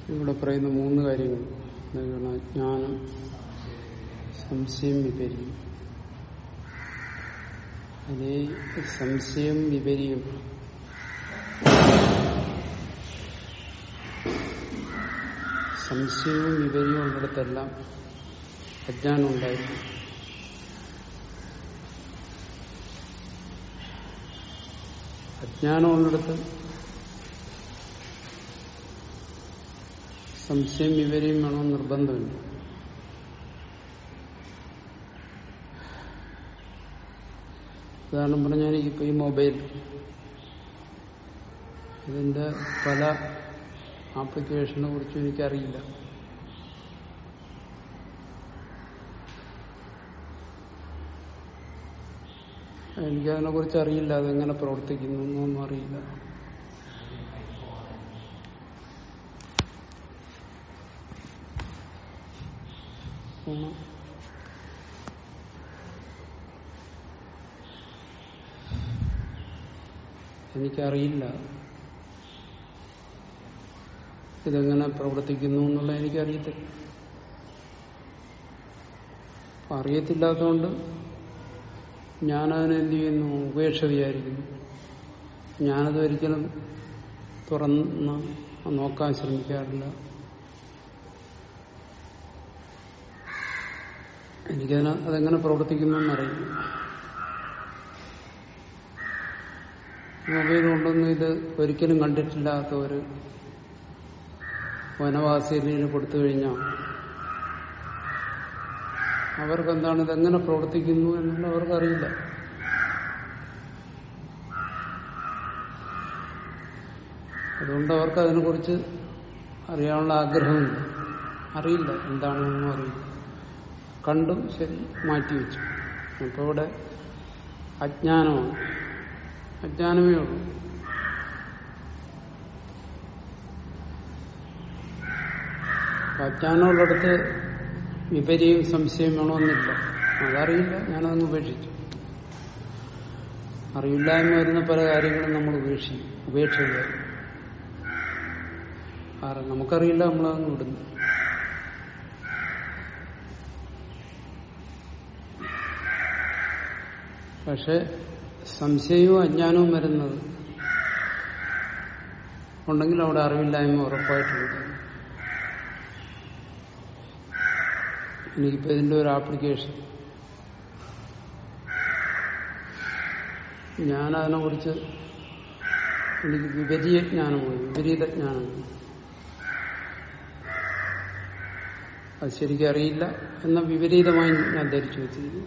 ഇവിടെ പറയുന്ന മൂന്ന് കാര്യങ്ങൾ എന്തൊക്കെയാണ് അജ്ഞാനം സംശയം വിപര്യം അതേ സംശയം വിപര്യം സംശയവും വിപര്യവും ഉള്ളിടത്തെല്ലാം അജ്ഞാനം ഉണ്ടായിരുന്നു അജ്ഞാനം ഉള്ളിടത്ത് സംശയം വിവരം വേണമെന്ന് നിർബന്ധമില്ല ഉദാഹരണം പറഞ്ഞാൽ ഇപ്പൊ ഈ മൊബൈൽ ഇതിന്റെ പല ആപ്ലിക്കേഷനെ കുറിച്ചും എനിക്കറിയില്ല എനിക്കതിനെ കുറിച്ച് അറിയില്ല അതെങ്ങനെ പ്രവർത്തിക്കുന്നു എന്നൊന്നും അറിയില്ല ഉം. എനിക്കറിയില്ല ഇതെങ്ങനെ പ്രവർത്തിക്കുന്നു എന്നുള്ള എനിക്കറിയത്തില്ല അപ്പൊ അറിയത്തില്ലാത്തതുകൊണ്ട് ഞാനതിനെ എന്ത് ചെയ്യുന്നു ഉപേക്ഷ വിചാരിക്കുന്നു ഞാനത് ഒരിക്കലും തുറന്ന് നോക്കാൻ ശ്രമിക്കാറില്ല എനിക്കതിന് അതെങ്ങനെ പ്രവർത്തിക്കുന്നു എന്നറിയില്ല മൊബൈൽ കൊണ്ടൊന്നും ഇത് ഒരിക്കലും കണ്ടിട്ടില്ലാത്ത ഒരു വനവാസിയിൽ കൊടുത്തു കഴിഞ്ഞാൽ അവർക്ക് എന്താണ് ഇതെങ്ങനെ പ്രവർത്തിക്കുന്നു എന്നുള്ള അവർക്കറിയില്ല അതുകൊണ്ട് അവർക്ക് അതിനെക്കുറിച്ച് അറിയാനുള്ള ആഗ്രഹമില്ല അറിയില്ല എന്താണെന്നൊന്നും അറിയില്ല കണ്ടു ശരി മാറ്റിവെച്ചു അപ്പൊ ഇവിടെ അജ്ഞാനമാണ് അജ്ഞാനമേ ഉള്ളൂ അപ്പൊ അജ്ഞാനമുള്ളിടത്ത് വിപരിയും സംശയം വേണമെന്നില്ല അതറിയില്ല ഞാനതങ്ങ് ഉപേക്ഷിച്ചു അറിവില്ലായ്മ വരുന്ന പല കാര്യങ്ങളും നമ്മൾ ഉപേക്ഷിക്കും ഉപേക്ഷിക്കുക കാരണം നമുക്കറിയില്ല നമ്മളതങ്ങ് വിടുന്നു പക്ഷെ സംശയവും അജ്ഞാനവും വരുന്നത് ഉണ്ടെങ്കിൽ അവിടെ അറിവില്ലായ്മ ഉറപ്പായിട്ടുണ്ട് എനിക്കിപ്പോ ഇതിന്റെ ഒരു ആപ്ലിക്കേഷൻ ഞാനതിനെ കുറിച്ച് എനിക്ക് വിപരീത ജ്ഞാനമാണ് വിപരീത ജ്ഞാനമാണ് അത് ശരിക്കും അറിയില്ല എന്ന വിപരീതമായി ഞാൻ ധരിച്ചു വെച്ചിരിക്കുന്നു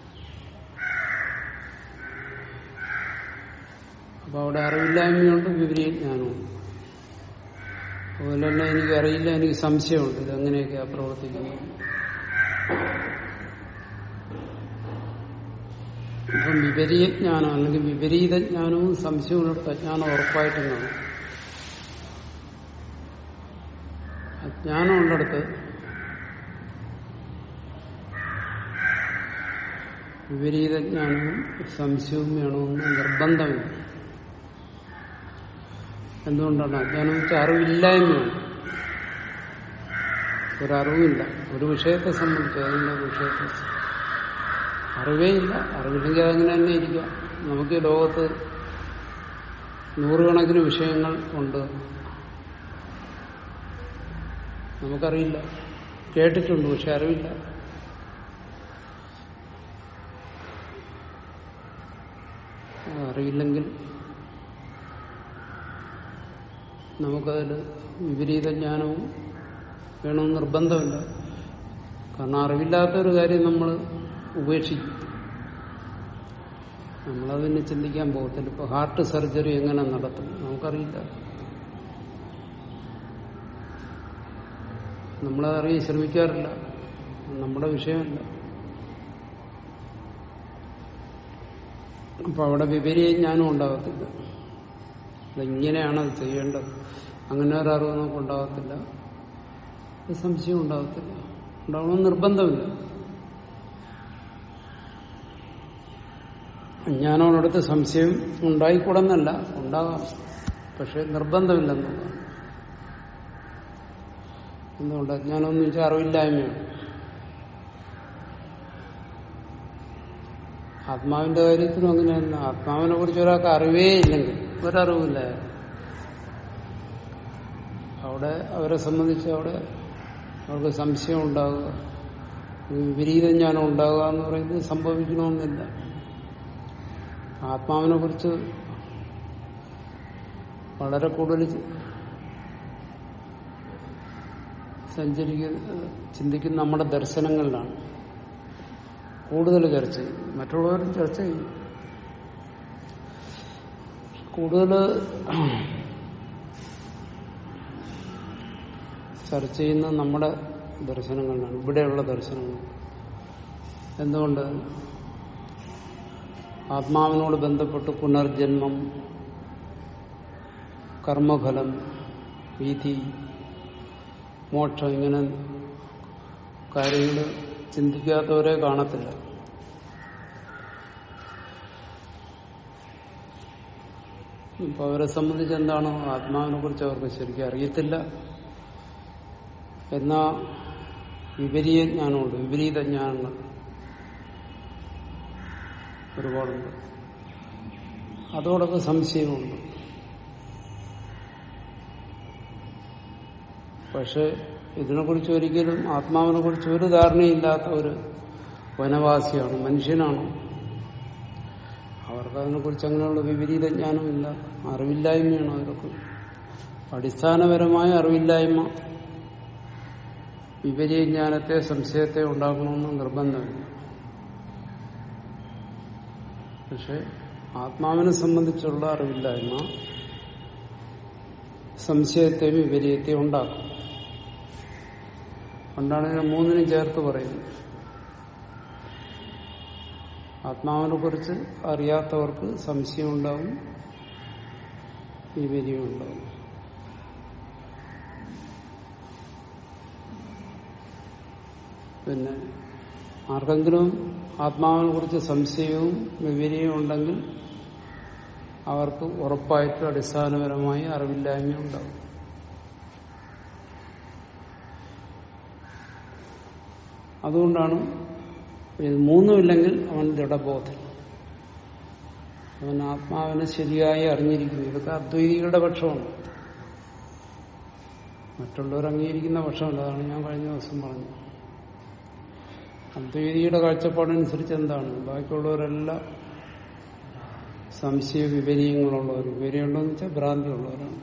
അപ്പൊ അവിടെ അറിവില്ലായ്മയുണ്ട് വിപരീത ജ്ഞാനമുണ്ട് അതുപോലെ തന്നെ എനിക്ക് അറിയില്ല എനിക്ക് സംശയമുണ്ട് ഇത് എങ്ങനെയൊക്കെയാ പ്രവർത്തിക്കുന്നത് അപ്പം വിപരീത ജ്ഞാനം അല്ലെങ്കിൽ വിപരീത ജ്ഞാനവും സംശയവും ഉള്ളിടത്ത് അജ്ഞാനം ഉറപ്പായിട്ടും കാണും അജ്ഞാനം ഉള്ളിടത്ത് വിപരീത ജ്ഞാനവും സംശയവും വേണമെന്ന് നിർബന്ധമില്ല എന്തുകൊണ്ടാണ് അജ്ഞാനം വെച്ചാൽ അറിവില്ലായ്മയാണ് ഒരറിവില്ല ഒരു വിഷയത്തെ സംബന്ധിച്ച് അതിന്റെ വിഷയത്തെ അറിവേ ഇല്ല അറിവില്ലെങ്കിൽ അതങ്ങനെ തന്നെ ഇരിക്കാം നമുക്ക് ഈ ലോകത്ത് നൂറുകണക്കിന് വിഷയങ്ങൾ ഉണ്ട് നമുക്കറിയില്ല കേട്ടിട്ടുണ്ട് പക്ഷെ അറിവില്ല അറിയില്ലെങ്കിൽ നമുക്കതിൽ വിപരീത ജ്ഞാനവും വേണമെന്ന് നിർബന്ധമില്ല കാരണം അറിവില്ലാത്ത ഒരു കാര്യം നമ്മൾ ഉപേക്ഷിക്കും നമ്മളതിനെ ചിന്തിക്കാൻ പോകത്തില്ല ഇപ്പൊ ഹാർട്ട് സർജറി എങ്ങനെ നടത്തും നമുക്കറിയില്ല നമ്മളതറിയാൻ ശ്രമിക്കാറില്ല നമ്മുടെ വിഷയമല്ല അപ്പൊ അവിടെ വിപരീത ജ്ഞാനം ഉണ്ടാകത്തില്ല അതെങ്ങനെയാണ് അത് ചെയ്യേണ്ടത് അങ്ങനെ ഒരു അറിവ് നമുക്ക് ഉണ്ടാകത്തില്ല ഒരു സംശയം ഉണ്ടാകത്തില്ല ഉണ്ടാവണമെന്ന് നിർബന്ധമില്ല അജ്ഞാനോടടുത്ത് സംശയം ഉണ്ടായിക്കൂടെന്നല്ല ഉണ്ടാകാം പക്ഷെ നിർബന്ധമില്ലെന്നുള്ളതാണ് എന്തുകൊണ്ട് അജ്ഞാനം എന്ന് വെച്ചാൽ അറിവില്ലായ്മയാണ് ആത്മാവിന്റെ കാര്യത്തിലും അങ്ങനെയല്ല ആത്മാവിനെ കുറിച്ച് ഒരാൾക്ക് അറിവേ ഇല്ലെങ്കിൽ ഒരറിവില്ല അവിടെ അവരെ സംബന്ധിച്ച് അവിടെ അവർക്ക് സംശയം ഉണ്ടാകുക വിപരീത ജ്ഞാനം ഉണ്ടാകുക എന്ന് പറയുന്നത് സംഭവിക്കണമെന്നില്ല ആത്മാവിനെ കുറിച്ച് വളരെ കൂടുതൽ സഞ്ചരിക്കുന്ന ചിന്തിക്കുന്ന നമ്മുടെ ദർശനങ്ങളിലാണ് കൂടുതൽ ചർച്ച ചെയ്യും മറ്റുള്ളവരും ചർച്ച ചെയ്യും കൂടുതൽ ചർച്ച ചെയ്യുന്ന നമ്മുടെ ദർശനങ്ങളിലാണ് ഇവിടെയുള്ള ദർശനങ്ങൾ എന്തുകൊണ്ട് ആത്മാവിനോട് ബന്ധപ്പെട്ട് പുനർജന്മം കർമ്മഫലം വീതി മോക്ഷം ഇങ്ങനെ കാര്യങ്ങൾ ചിന്തിക്കാത്തവരെ കാണത്തില്ല ഇപ്പൊ അവരെ സംബന്ധിച്ച് എന്താണോ ആത്മാവിനെ കുറിച്ച് അവർക്ക് ശരിക്കും അറിയത്തില്ല എന്നാ വിപരീത ജ്ഞാനമുണ്ട് വിപരീത ജ്ഞാനങ്ങൾ ഒരുപാടുണ്ട് അതോടൊക്കെ സംശയമുണ്ട് പക്ഷെ ഇതിനെക്കുറിച്ച് ഒരിക്കലും ആത്മാവിനെ കുറിച്ച് ഒരു ധാരണയില്ലാത്ത ഒരു വനവാസിയാണ് മനുഷ്യനാണ് അവർക്ക് അതിനെക്കുറിച്ച് അങ്ങനെയുള്ള വിപരീത ജ്ഞാനമില്ല അറിവില്ലായ്മയാണ് അവർക്ക് അടിസ്ഥാനപരമായ അറിവില്ലായ്മ വിപരീത ജ്ഞാനത്തെ സംശയത്തെ ഉണ്ടാക്കണമെന്ന് നിർബന്ധമില്ല പക്ഷെ ആത്മാവിനെ സംബന്ധിച്ചുള്ള അറിവില്ലായ്മ സംശയത്തെ വിപരീയത്തെ ഉണ്ടാക്കും കൊണ്ടാണ് ഇതിനെ മൂന്നിനും ചേർത്ത് പറയുന്നത് ആത്മാവിനെ കുറിച്ച് അറിയാത്തവർക്ക് സംശയം ഉണ്ടാവും വിപരീയം ഉണ്ടാവും പിന്നെ ആർക്കെങ്കിലും ആത്മാവിനെ കുറിച്ച് സംശയവും വിപരീയവും ഉണ്ടെങ്കിൽ അവർക്ക് ഉറപ്പായിട്ടും അടിസ്ഥാനപരമായി അറിവില്ലായ്മ ഉണ്ടാവും അതുകൊണ്ടാണ് ഇത് മൂന്നുമില്ലെങ്കിൽ അവൻ ദൃഢബോധം അവൻ ആത്മാവിനെ ശരിയായി അറിഞ്ഞിരിക്കുന്നു ഇതൊക്കെ അദ്വൈതികളുടെ പക്ഷമാണ് മറ്റുള്ളവർ അംഗീകരിക്കുന്ന പക്ഷമല്ല അതാണ് ഞാൻ കഴിഞ്ഞ ദിവസം പറഞ്ഞത് അദ്വൈതിയുടെ കാഴ്ചപ്പാടനുസരിച്ച് എന്താണ് ബാക്കിയുള്ളവരെല്ലാം സംശയ വിപരീയങ്ങളുള്ളവർ വിപരീയമുള്ളതെന്ന് വെച്ചാൽ ഭ്രാന്തിയുള്ളവരാണ്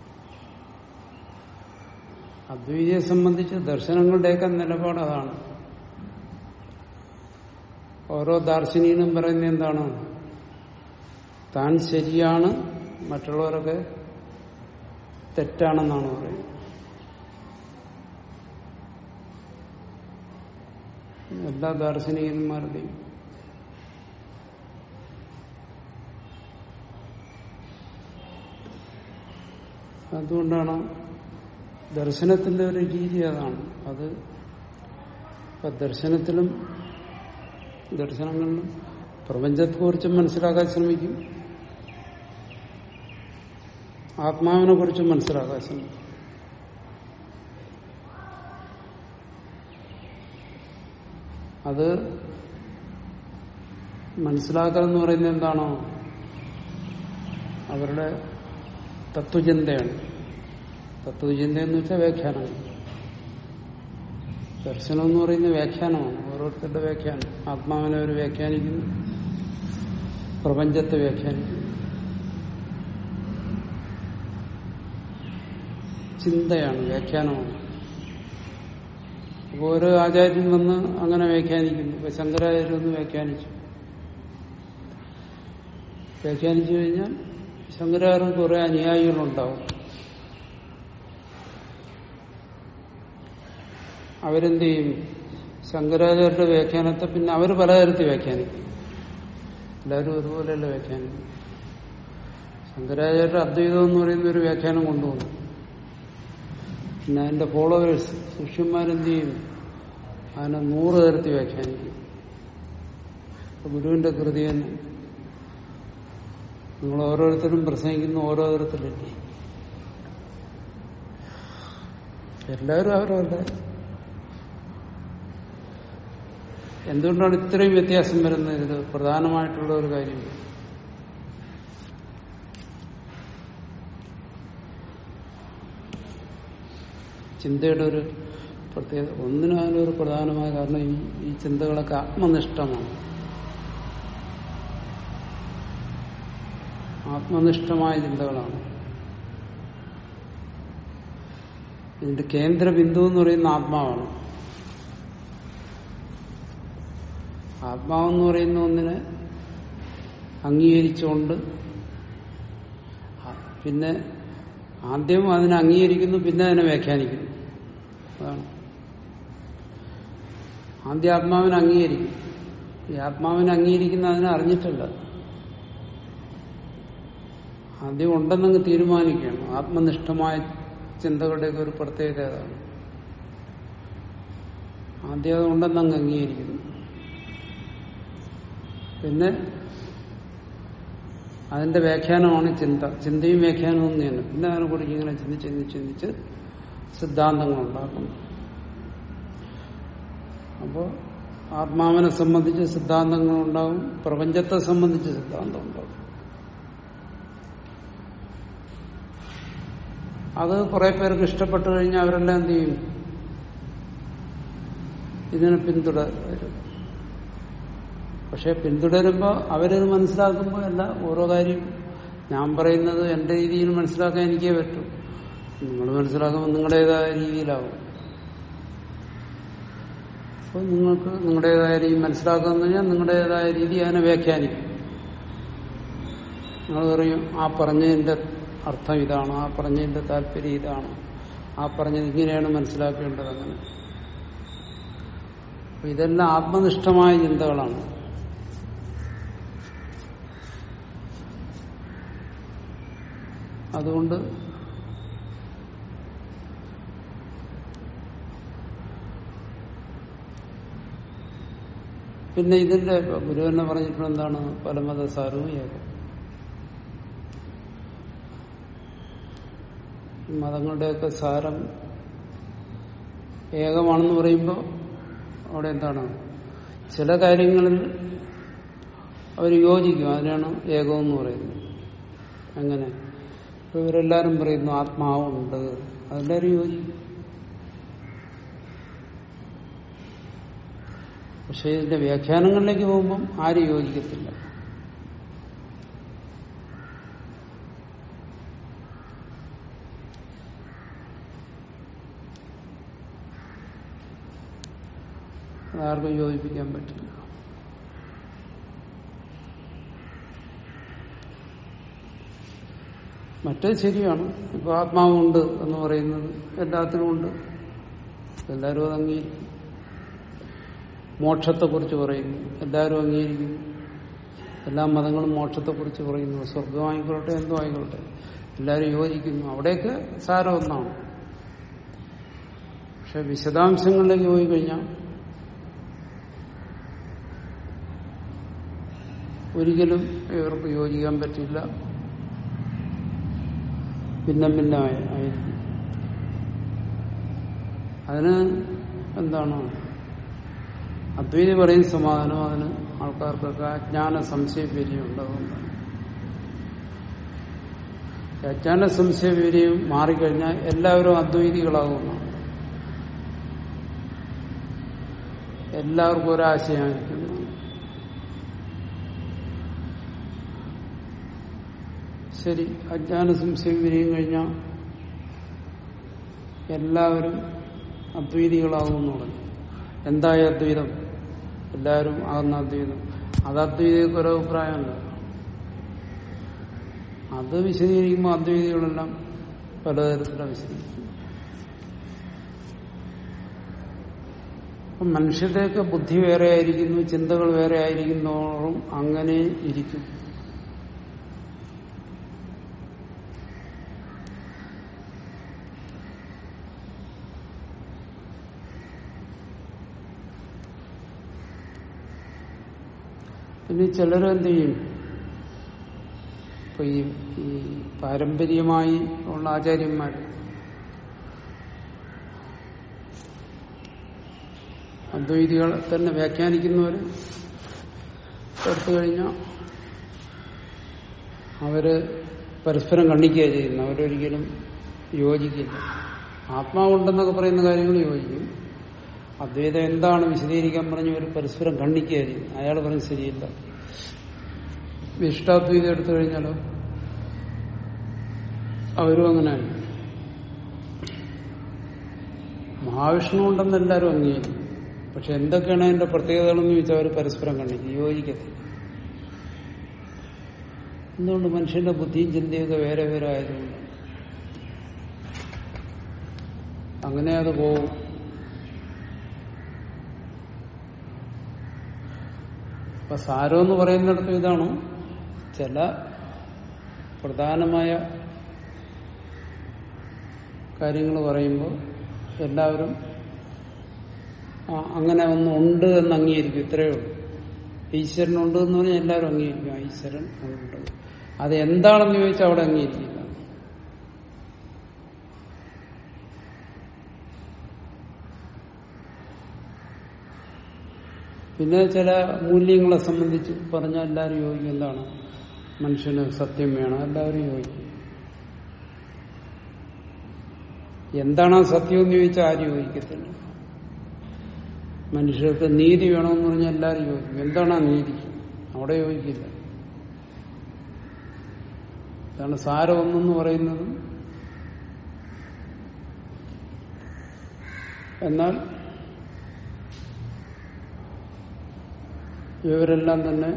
അദ്വൈതിയെ സംബന്ധിച്ച് ദർശനങ്ങളുടെയൊക്കെ നിലപാട് അതാണ് ഓരോ ദാർശനികനും പറയുന്നത് എന്താണ് താൻ ശരിയാണ് മറ്റുള്ളവരൊക്കെ തെറ്റാണെന്നാണ് പറയുന്നത് എല്ലാ ദാർശനികന്മാരുടെയും അതുകൊണ്ടാണ് ദർശനത്തിന്റെ ഒരു രീതി അതാണ് അത് ഇപ്പൊ ദർശനത്തിലും ദർശനങ്ങളിലും പ്രപഞ്ചത്തെക്കുറിച്ചും മനസ്സിലാക്കാൻ ശ്രമിക്കും ആത്മാവിനെ കുറിച്ചും മനസ്സിലാക്കാൻ ശ്രമിക്കും അത് മനസ്സിലാക്കൽ എന്ന് പറയുന്നത് എന്താണോ അവരുടെ തത്വചിന്തയാണ് തത്വചിന്ത എന്ന് വെച്ചാൽ വ്യാഖ്യാനങ്ങൾ ദർശനം എന്ന് പറയുന്നത് വ്യാഖ്യാനമാണ് ഓരോരുത്തരുടെ വ്യാഖ്യാനം ആത്മാവിനെ അവർ വ്യാഖ്യാനിക്കുന്നു പ്രപഞ്ചത്തെ വ്യാഖ്യാനിക്കുന്നു ചിന്തയാണ് വ്യാഖ്യാനമാണ് അപ്പോൾ ഓരോ ആചാര്യൻ വന്ന് അങ്ങനെ വ്യാഖ്യാനിക്കുന്നു ഇപ്പൊ ശങ്കരാചാര്യ ഒന്ന് വ്യാഖ്യാനിച്ചു വ്യാഖ്യാനിച്ചു കഴിഞ്ഞാൽ ശങ്കരാചാര്യൻ കുറെ അനുയായികളുണ്ടാവും അവരെന്ത് ചെയ്യും ശങ്കരാചാര്യരുടെ വ്യാഖ്യാനത്തെ പിന്നെ അവർ പലതരത്തിൽ വ്യാഖ്യാനിക്കും എല്ലാവരും ഒരുപോലെയല്ല വ്യാഖ്യാനിക്കും ശങ്കരാചാര്യരുടെ അദ്വൈതം എന്ന് പറയുന്ന ഒരു വ്യാഖ്യാനം കൊണ്ടുവന്നു പിന്നെ അതിന്റെ ഫോളോവേഴ്സ് ശിഷ്യന്മാരെന്ത് ചെയ്യും അതിനെ നൂറ് തരത്തിൽ വ്യാഖ്യാനിക്കും ഗുരുവിന്റെ കൃതി തന്നെ നിങ്ങൾ ഓരോരുത്തരും പ്രസംഗിക്കുന്ന ഓരോ തരത്തിലല്ലേ എല്ലാവരും അവരവരുടെ എന്തുകൊണ്ടാണ് ഇത്രയും വ്യത്യാസം വരുന്നത് ഇത് പ്രധാനമായിട്ടുള്ള ഒരു കാര്യം ചിന്തയുടെ ഒരു പ്രത്യേകത ഒന്നിനാലും ഒരു പ്രധാനമായ കാരണം ഈ ഈ ചിന്തകളൊക്കെ ആത്മനിഷ്ഠമാണ് ആത്മനിഷ്ഠമായ ചിന്തകളാണ് ഇതിന്റെ കേന്ദ്ര ബിന്ദു എന്ന് പറയുന്ന ആത്മാവാണ് ആത്മാവെന്ന് പറയുന്ന ഒന്നിനെ അംഗീകരിച്ചുകൊണ്ട് ആ- പിന്നെ ആദ്യം അതിനെ അംഗീകരിക്കുന്നു പിന്നെ അതിനെ വ്യാഖ്യാനിക്കുന്നു അതാണ് ആദ്യം ആത്മാവിനെ അംഗീകരിക്കും ഈ ആത്മാവിനെ അംഗീകരിക്കുന്ന അതിനെ അറിഞ്ഞിട്ടല്ല ആദ്യം ഉണ്ടെന്നങ്ങ് തീരുമാനിക്കുകയാണ് ആത്മനിഷ്ഠമായ ചിന്തകളുടെയൊക്കെ ഒരു പ്രത്യേകത അതാണ് ആദ്യം അത് ഉണ്ടെന്നങ്ങ് അംഗീകരിക്കുന്നു പിന്നെ അതിന്റെ വ്യാഖ്യാനമാണ് ചിന്ത ചിന്തയും വ്യാഖ്യാനവും ഒന്ന് തന്നെ പിന്നെ അതിനെക്കുറിച്ച് ഇങ്ങനെ ചിന്തിച്ച് ചിന്തിച്ച് ചിന്തിച്ച് സിദ്ധാന്തങ്ങൾ ഉണ്ടാക്കുന്നു അപ്പോൾ ആത്മാവിനെ സംബന്ധിച്ച് സിദ്ധാന്തങ്ങൾ ഉണ്ടാവും പ്രപഞ്ചത്തെ സംബന്ധിച്ച് സിദ്ധാന്തം ഉണ്ടാവും അത് കുറെ പേർക്ക് ഇഷ്ടപ്പെട്ടു കഴിഞ്ഞാൽ അവരെല്ലാം എന്ത് ചെയ്യും ഇതിനെ പിന്തുടരും പക്ഷെ പിന്തുടരുമ്പോൾ അവരത് മനസ്സിലാക്കുമ്പോൾ അല്ല ഓരോ കാര്യം ഞാൻ പറയുന്നത് എന്റെ രീതിയിൽ മനസ്സിലാക്കാൻ എനിക്കേ പറ്റൂ നിങ്ങൾ മനസ്സിലാക്കുമ്പോൾ നിങ്ങളുടേതായ രീതിയിലാവും അപ്പോൾ നിങ്ങൾക്ക് നിങ്ങളുടേതായ രീതി മനസ്സിലാക്കുക കഴിഞ്ഞാൽ നിങ്ങളുടേതായ രീതി അതിനെ വ്യാഖ്യാനിക്കും നിങ്ങൾ പറയും ആ പറഞ്ഞതിന്റെ അർത്ഥം ഇതാണ് ആ പറഞ്ഞതിന്റെ താല്പര്യം ഇതാണ് ആ പറഞ്ഞത് ഇങ്ങനെയാണ് മനസ്സിലാക്കേണ്ടത് അങ്ങനെ അപ്പൊ ഇതെല്ലാം ആത്മനിഷ്ഠമായ ചിന്തകളാണ് അതുകൊണ്ട് പിന്നെ ഇതിന്റെ ഗുരു തന്നെ പറഞ്ഞിട്ടുള്ള എന്താണ് പരമതസാരവും ഏകം ഈ മതങ്ങളുടെയൊക്കെ സാരം ഏകമാണെന്ന് പറയുമ്പോൾ അവിടെ എന്താണ് ചില കാര്യങ്ങളിൽ അവർ യോജിക്കും അതിനാണ് ഏകമെന്ന് പറയുന്നത് അങ്ങനെ ഇപ്പൊ ഇവരെല്ലാരും പറയുന്നു ആത്മാവുണ്ട് അതെല്ലാവരും യോജിക്കും പക്ഷെ ഇതിന്റെ വ്യാഖ്യാനങ്ങളിലേക്ക് പോകുമ്പം ആരും യോജിക്കത്തില്ല അതാർക്കും യോജിപ്പിക്കാൻ പറ്റില്ല മറ്റേത് ശരിയാണ് ഇപ്പൊ ആത്മാവുണ്ട് എന്ന് പറയുന്നത് എല്ലാത്തിനും ഉണ്ട് എല്ലാവരും അത് അംഗീകരിക്കും മോക്ഷത്തെക്കുറിച്ച് പറയുന്നു എല്ലാവരും അംഗീകരിക്കുന്നു എല്ലാ മതങ്ങളും മോക്ഷത്തെക്കുറിച്ച് പറയുന്നു സ്വർഗം ആയിക്കോട്ടെ എന്തോ ആയിക്കോട്ടെ എല്ലാവരും യോജിക്കുന്നു അവിടെയൊക്കെ സാരം ഒന്നാണ് പക്ഷെ വിശദാംശങ്ങളിലേക്ക് പോയി കഴിഞ്ഞാൽ ഒരിക്കലും ഇവർക്ക് യോജിക്കാൻ പറ്റില്ല ഭിന്നം ഭിന്നമായി ആയിരിക്കും അതിന് എന്താണ് അദ്വൈതി പറയും സമാധാനം അതിന് ആൾക്കാർക്കൊക്കെ അജ്ഞാന സംശയപീര്യം ഉണ്ടാകുന്നതാണ് അജ്ഞാന സംശയപീര്യം മാറിക്കഴിഞ്ഞാൽ എല്ലാവരും അദ്വൈതികളാകുന്നതാണ് എല്ലാവർക്കും ഒരാശയമായിരിക്കും ശരി അജ്ഞാന സംശയം വിരിയും കഴിഞ്ഞാൽ എല്ലാവരും അദ്വൈതികളാകുമെന്ന് പറഞ്ഞു എന്തായ അദ്വൈതം എല്ലാവരും ആകുന്ന അദ്വൈതം അത് അദ്വൈതിക്ക് ഒരു അഭിപ്രായമുണ്ട് അത് വിശദീകരിക്കുമ്പോൾ അദ്വൈതികളെല്ലാം പലതരത്തിലാണ് വിശദീകരിക്കും അപ്പം മനുഷ്യരുടെയൊക്കെ ബുദ്ധി വേറെ ആയിരിക്കുന്നു ചിന്തകൾ വേറെ ആയിരിക്കുന്നോറും അങ്ങനെ ഇരിക്കും പിന്നെ ചിലരെന്ത് ചെയ്യും ഇപ്പൊ ഈ ഈ പാരമ്പര്യമായി ഉള്ള ആചാര്യന്മാർ അദ്വൈതികളെ തന്നെ വ്യാഖ്യാനിക്കുന്നവർ എടുത്തു കഴിഞ്ഞാൽ അവര് പരസ്പരം കണ്ണിക്കുക ചെയ്യുന്നു അവരൊരിക്കലും യോജിക്കില്ല ആത്മാവുണ്ടെന്നൊക്കെ പറയുന്ന കാര്യങ്ങൾ യോജിക്കും അദ്വൈതം എന്താണ് വിശദീകരിക്കാൻ പറഞ്ഞ് അവർ പരസ്പരം ഖണ്ഡിക്കുക ചെയ്യും അയാൾ പറഞ്ഞ് ശരിയില്ല ഇഷ്ടാദ്വൈതം എടുത്തു കഴിഞ്ഞാലോ അവരും അങ്ങനെയാണ് മഹാവിഷ്ണു ഉണ്ടെന്ന് എല്ലാവരും അംഗീകരിക്കും പക്ഷെ എന്തൊക്കെയാണ് അതിന്റെ പ്രത്യേകതകളെന്ന് ചോദിച്ചാൽ അവർ പരസ്പരം കണ്ടിക്കും യോജിക്കത്തില്ല എന്തുകൊണ്ട് മനുഷ്യന്റെ ബുദ്ധിയും ചിന്തയൊക്കെ വേറെ വേറെ ആയതുകൊണ്ട് അങ്ങനെ അത് പോകും അപ്പൊ സാരം എന്ന് പറയുന്നിടത്ത് ഇതാണ് ചില പ്രധാനമായ കാര്യങ്ങൾ പറയുമ്പോൾ എല്ലാവരും ആ, അങ്ങനെ ഒന്ന് ഉണ്ട് എന്ന് അംഗീകരിക്കും ഇത്രയേ ഉള്ളൂ ഈശ്വരനുണ്ട് എന്ന് പറഞ്ഞാൽ എല്ലാവരും അംഗീകരിക്കും ആ, ഈശ്വരൻ ഉണ്ട് അത് എന്താണെന്ന് ചോദിച്ചാൽ അവിടെ അംഗീകരിക്കില്ല പിന്നെ ചില മൂല്യങ്ങളെ സംബന്ധിച്ച് പറഞ്ഞാൽ എല്ലാവരും യോജിക്കും എന്താണ് മനുഷ്യന് സത്യം വേണം എല്ലാവരും യോജിക്കും എന്താണ് ആ സത്യം എന്ന് ചോദിച്ചാൽ ആരും യോജിക്കത്തില്ല മനുഷ്യർക്ക് നീതി വേണമെന്ന് പറഞ്ഞാൽ എല്ലാവരും യോജിക്കും എന്താണ് ആ നീതി അവിടെ യോജിക്കില്ല ഇതാണ് സാരമൊന്നെന്ന് പറയുന്നത് എന്നാൽ ഇവരെല്ലാം തന്നെ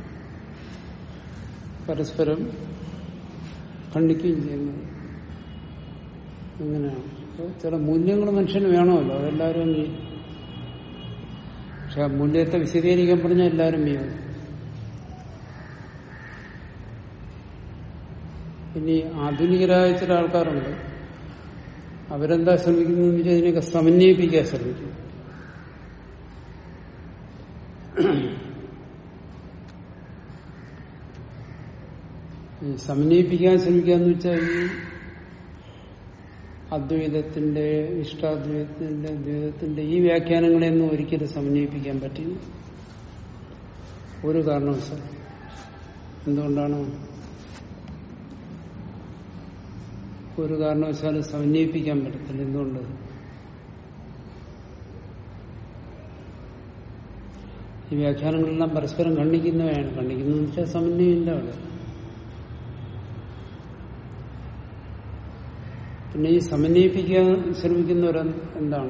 പരസ്പരം ഖണ്ഡിക്കുകയും ചെയ്യുന്നത് അങ്ങനെയാണ് അപ്പോൾ ചില മൂല്യങ്ങൾ മനുഷ്യന് വേണമല്ലോ അതെല്ലാവരും അംഗീകരിക്കും പക്ഷെ ആ മൂല്യത്തെ വിശദീകരിക്കാൻ പറഞ്ഞാൽ എല്ലാവരും ചെയ്യും ഇനി ആധുനികരായ ചില ആൾക്കാരുണ്ട് അവരെന്താ ശ്രമിക്കുന്നതെന്ന് വെച്ചാൽ ഇതിനെയൊക്കെ സമന്വയിപ്പിക്കാൻ ശ്രമിക്കും ഈ സമന്വയിപ്പിക്കാൻ ശ്രമിക്കുക എന്ന് വെച്ചാൽ ഈ അദ്വൈതത്തിന്റെ ഇഷ്ടാദ്വൈതത്തിന്റെ ദ്വൈതത്തിന്റെ ഈ വ്യാഖ്യാനങ്ങളെയൊന്നും ഒരിക്കലും സമന്വയിപ്പിക്കാൻ പറ്റില്ല ഒരു കാരണവശാലും എന്തുകൊണ്ടാണ് ഒരു കാരണവശാലും സമന്വയിപ്പിക്കാൻ പറ്റത്തില്ല എന്തുകൊണ്ട് ഈ വ്യാഖ്യാനങ്ങളെല്ലാം പരസ്പരം ഖണ്ഡിക്കുന്നവയാണ് ഖണ്ഡിക്കുന്നതെന്ന് വെച്ചാൽ സമന്വയമില്ല അവിടെ പിന്നെ ഈ സമന്വയിപ്പിക്കാൻ ശ്രമിക്കുന്നവർ എന്താണ്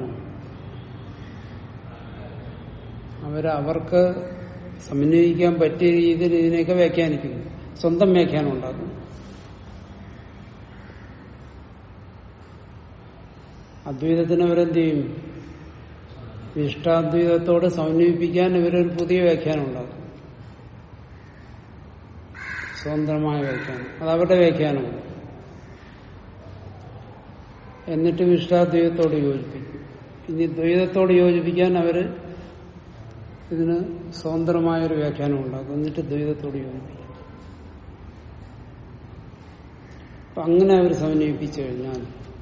അവര് അവർക്ക് സമന്വയിക്കാൻ പറ്റിയ രീതിയിൽ ഇതിനെയൊക്കെ വ്യാഖ്യാനിക്കുന്നു സ്വന്തം വ്യാഖ്യാനം ഉണ്ടാക്കുന്നു അദ്വൈതത്തിന് അവരെന്ത് ചെയ്യും ഇഷ്ടാദ്വൈതത്തോട് സമന്വയിപ്പിക്കാൻ ഇവരൊരു പുതിയ വ്യാഖ്യാനം ഉണ്ടാക്കും സ്വതന്ത്രമായ വ്യാഖ്യാനം അത് അവരുടെ വ്യാഖ്യാനമാണ് എന്നിട്ട് ഇഷ്ടാദ്വൈതത്തോട് യോജിപ്പിക്കും ഇനി ദ്വൈതത്തോട് യോജിപ്പിക്കാൻ അവര് ഇതിന് സ്വതന്ത്രമായൊരു വ്യാഖ്യാനം ഉണ്ടാക്കും എന്നിട്ട് ദ്വൈതത്തോട് യോജിപ്പിക്കും അപ്പൊ അങ്ങനെ അവർ സമന്വയിപ്പിച്ചു കഴിഞ്ഞാൽ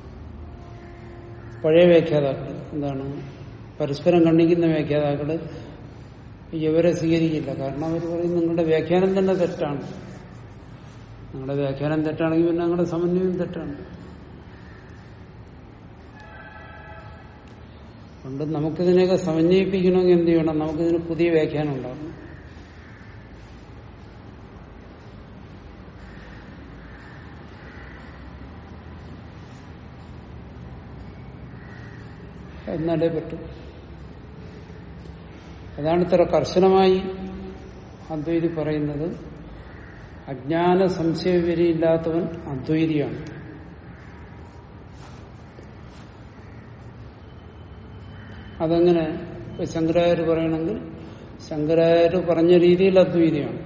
പഴയ വ്യാഖ്യാതാക്കൾ എന്താണ് പരസ്പരം ഖണ്ഡിക്കുന്ന വ്യാഖ്യാതാക്കള് ഇവരെ സ്വീകരിക്കില്ല കാരണം അവർ പറയും നിങ്ങളുടെ വ്യാഖ്യാനം തന്നെ തെറ്റാണ് നിങ്ങളുടെ വ്യാഖ്യാനം തെറ്റാണെങ്കിൽ പിന്നെ നിങ്ങളുടെ സമന്വയം തെറ്റാണ് അതുകൊണ്ട് നമുക്കിതിനെയൊക്കെ സമന്വയിപ്പിക്കണമെങ്കിൽ എന്ത് ചെയ്യണം നമുക്കിതിന് പുതിയ വ്യാഖ്യാനം ഉണ്ടാകും എന്നാലേ പറ്റും അതാണ് ഇത്ര കർശനമായി അദ്വൈതി പറയുന്നത് അജ്ഞാന സംശയവിവരിയില്ലാത്തവൻ അദ്വൈതിയാണ് അതെങ്ങനെ ഇപ്പൊ ശങ്കരാചാര്യ പറയണമെങ്കിൽ ശങ്കരാചാര്യ പറഞ്ഞ രീതിയിൽ അദ്വൈതിയാണ്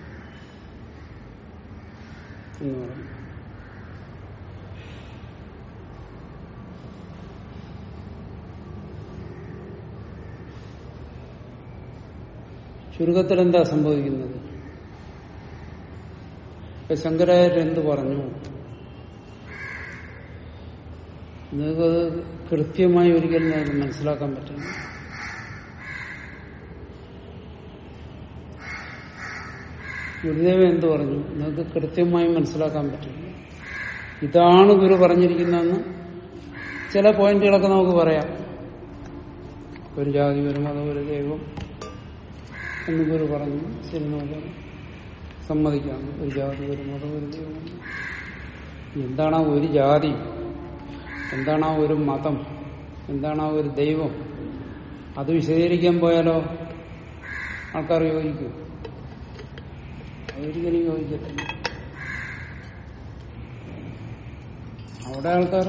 എന്ന് പറയും ചുരുക്കത്തിൽ എന്താ സംഭവിക്കുന്നത് ഇപ്പൊ ശങ്കരാചാര്യ എന്ത് പറഞ്ഞു നിങ്ങൾക്കത് കൃത്യമായി ഒരിക്കലും നിങ്ങൾക്ക് മനസ്സിലാക്കാൻ പറ്റില്ല ഗുരുദേവൻ എന്ത് പറഞ്ഞു നിങ്ങൾക്ക് കൃത്യമായി മനസ്സിലാക്കാൻ പറ്റില്ല ഇതാണ് ഗുരു പറഞ്ഞിരിക്കുന്നതെന്ന് ചില പോയിന്റുകളൊക്കെ നമുക്ക് പറയാം ഒരു ജാതി ഒരു മതം ഒരു ദൈവം എന്ന് ഗുരു പറഞ്ഞു ശരി നമുക്ക് സമ്മതിക്കാം ഒരു ജാതി ഒരു മതം ഒരു ദൈവം എന്താണ് ആ ഒരു ജാതി എന്താണ് ആ ഒരു മതം എന്താണ് ആ ഒരു ദൈവം അത് വിശദീകരിക്കാൻ പോയാലോ ആൾക്കാർ യോജിക്കും അതൊരിക്കലും യോജിക്കത്തില്ല അവിടെ ആൾക്കാർ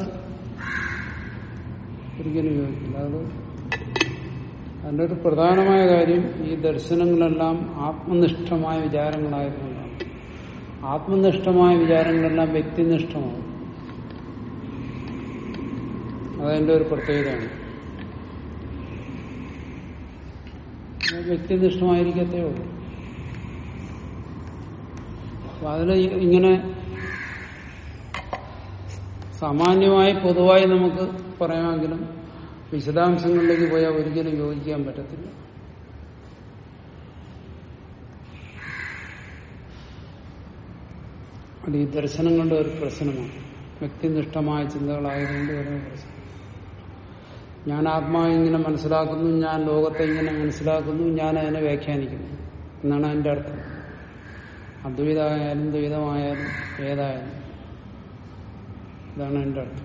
ഒരിക്കലും യോജിക്കില്ല അത് അതിൻ്റെ ഒരു പ്രധാനമായ കാര്യം ഈ ദർശനങ്ങളെല്ലാം ആത്മനിഷ്ഠമായ വിചാരങ്ങളായതുകൊണ്ടാണ് ആത്മനിഷ്ഠമായ വിചാരങ്ങളെല്ലാം വ്യക്തിനിഷ്ഠമാണ് അതതിൻ്റെ ഒരു പ്രത്യേകതയാണ് അത് വ്യക്തിനിഷ്ഠമായിരിക്കത്തേ ഉള്ളൂ അപ്പൊ അതിൽ ഇങ്ങനെ സാമാന്യമായി പൊതുവായി നമുക്ക് പറയാമെങ്കിലും വിശദാംശങ്ങളിലേക്ക് പോയാൽ ഒരിക്കലും യോജിക്കാൻ പറ്റത്തില്ല അത് ഈ ദർശനങ്ങളുടെ ഒരു പ്രശ്നമാണ് വ്യക്തിനിഷ്ഠമായ ചിന്തകളായതുകൊണ്ട് വരുന്ന പ്രശ്നം ഞാൻ ആത്മാവ് ഇങ്ങനെ മനസ്സിലാക്കുന്നു ഞാൻ ലോകത്തെ ഇങ്ങനെ മനസ്സിലാക്കുന്നു ഞാൻ അതിനെ വ്യാഖ്യാനിക്കുന്നു എന്നാണ് അതിന്റെ അർത്ഥം അദ്വൈതമായാലും ദ്വൈതമായാലും ഏതായാലും ഇതാണ് എന്റെ അർത്ഥം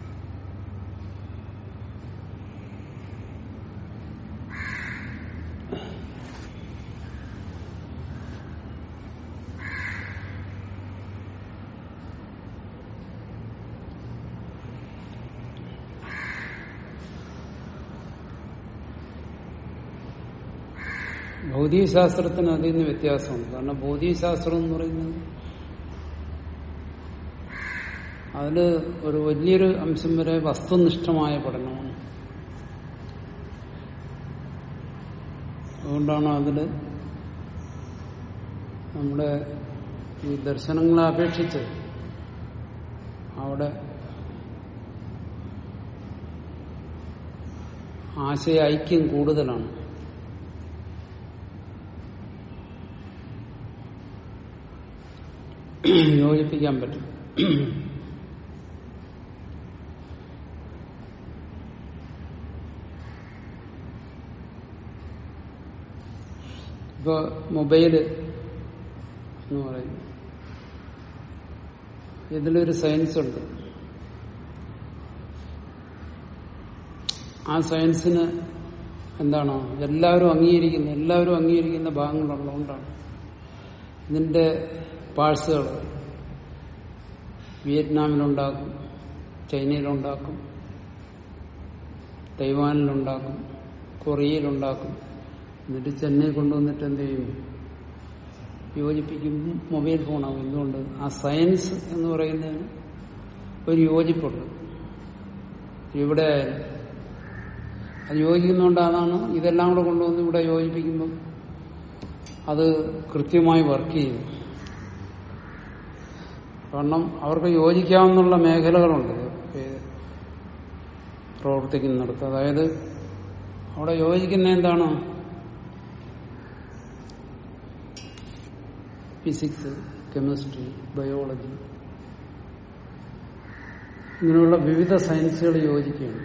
ഭൗതികശാസ്ത്രത്തിന് അതിൽ നിന്ന് വ്യത്യാസമുണ്ട് കാരണം ഭൗതികശാസ്ത്രം എന്ന് പറയുന്നത് അതിൽ ഒരു വലിയൊരു അംശം വരെ വസ്തുനിഷ്ഠമായ പഠനമാണ് അതുകൊണ്ടാണ് അതിൽ നമ്മുടെ ഈ ദർശനങ്ങളെ അപേക്ഷിച്ച് അവിടെ ആശയ ഐക്യം കൂടുതലാണ് യോജിപ്പിക്കാൻ പറ്റും ഇപ്പൊ മൊബൈല് എന്ന് പറയുന്നു ഇതിലൊരു സയൻസ് ഉണ്ട് ആ സയൻസിന് എന്താണ് എല്ലാവരും അംഗീകരിക്കുന്ന എല്ലാവരും അംഗീകരിക്കുന്ന ഭാഗങ്ങളുള്ളതുകൊണ്ടാണ് ഇതിന്റെ പാഴ്സുകൾ വിയറ്റ്നാമിലുണ്ടാക്കും ചൈനയിലുണ്ടാക്കും തൈവാനിലുണ്ടാക്കും കൊറിയയിലുണ്ടാക്കും എന്നിട്ട് ചെന്നൈ കൊണ്ടുവന്നിട്ട് എന്ത് ചെയ്യും യോജിപ്പിക്കും മൊബൈൽ ഫോണാകും എന്തുകൊണ്ട് ആ സയൻസ് എന്ന് പറയുന്നതിന് ഒരു യോജിപ്പുണ്ട് ഇവിടെ അത് യോജിക്കുന്നതുകൊണ്ടാണ് ഇതെല്ലാം കൂടെ കൊണ്ടുവന്ന് ഇവിടെ യോജിപ്പിക്കുമ്പം അത് കൃത്യമായി വർക്ക് ചെയ്യും കാരണം അവർക്ക് യോജിക്കാവുന്നുള്ള മേഖലകളുണ്ട് പ്രവർത്തിക്കുന്നിടത്ത് അതായത് അവിടെ യോജിക്കുന്ന എന്താണ് ഫിസിക്സ് കെമിസ്ട്രി ബയോളജി ഇങ്ങനെയുള്ള വിവിധ സയൻസുകൾ യോജിക്കുകയാണ്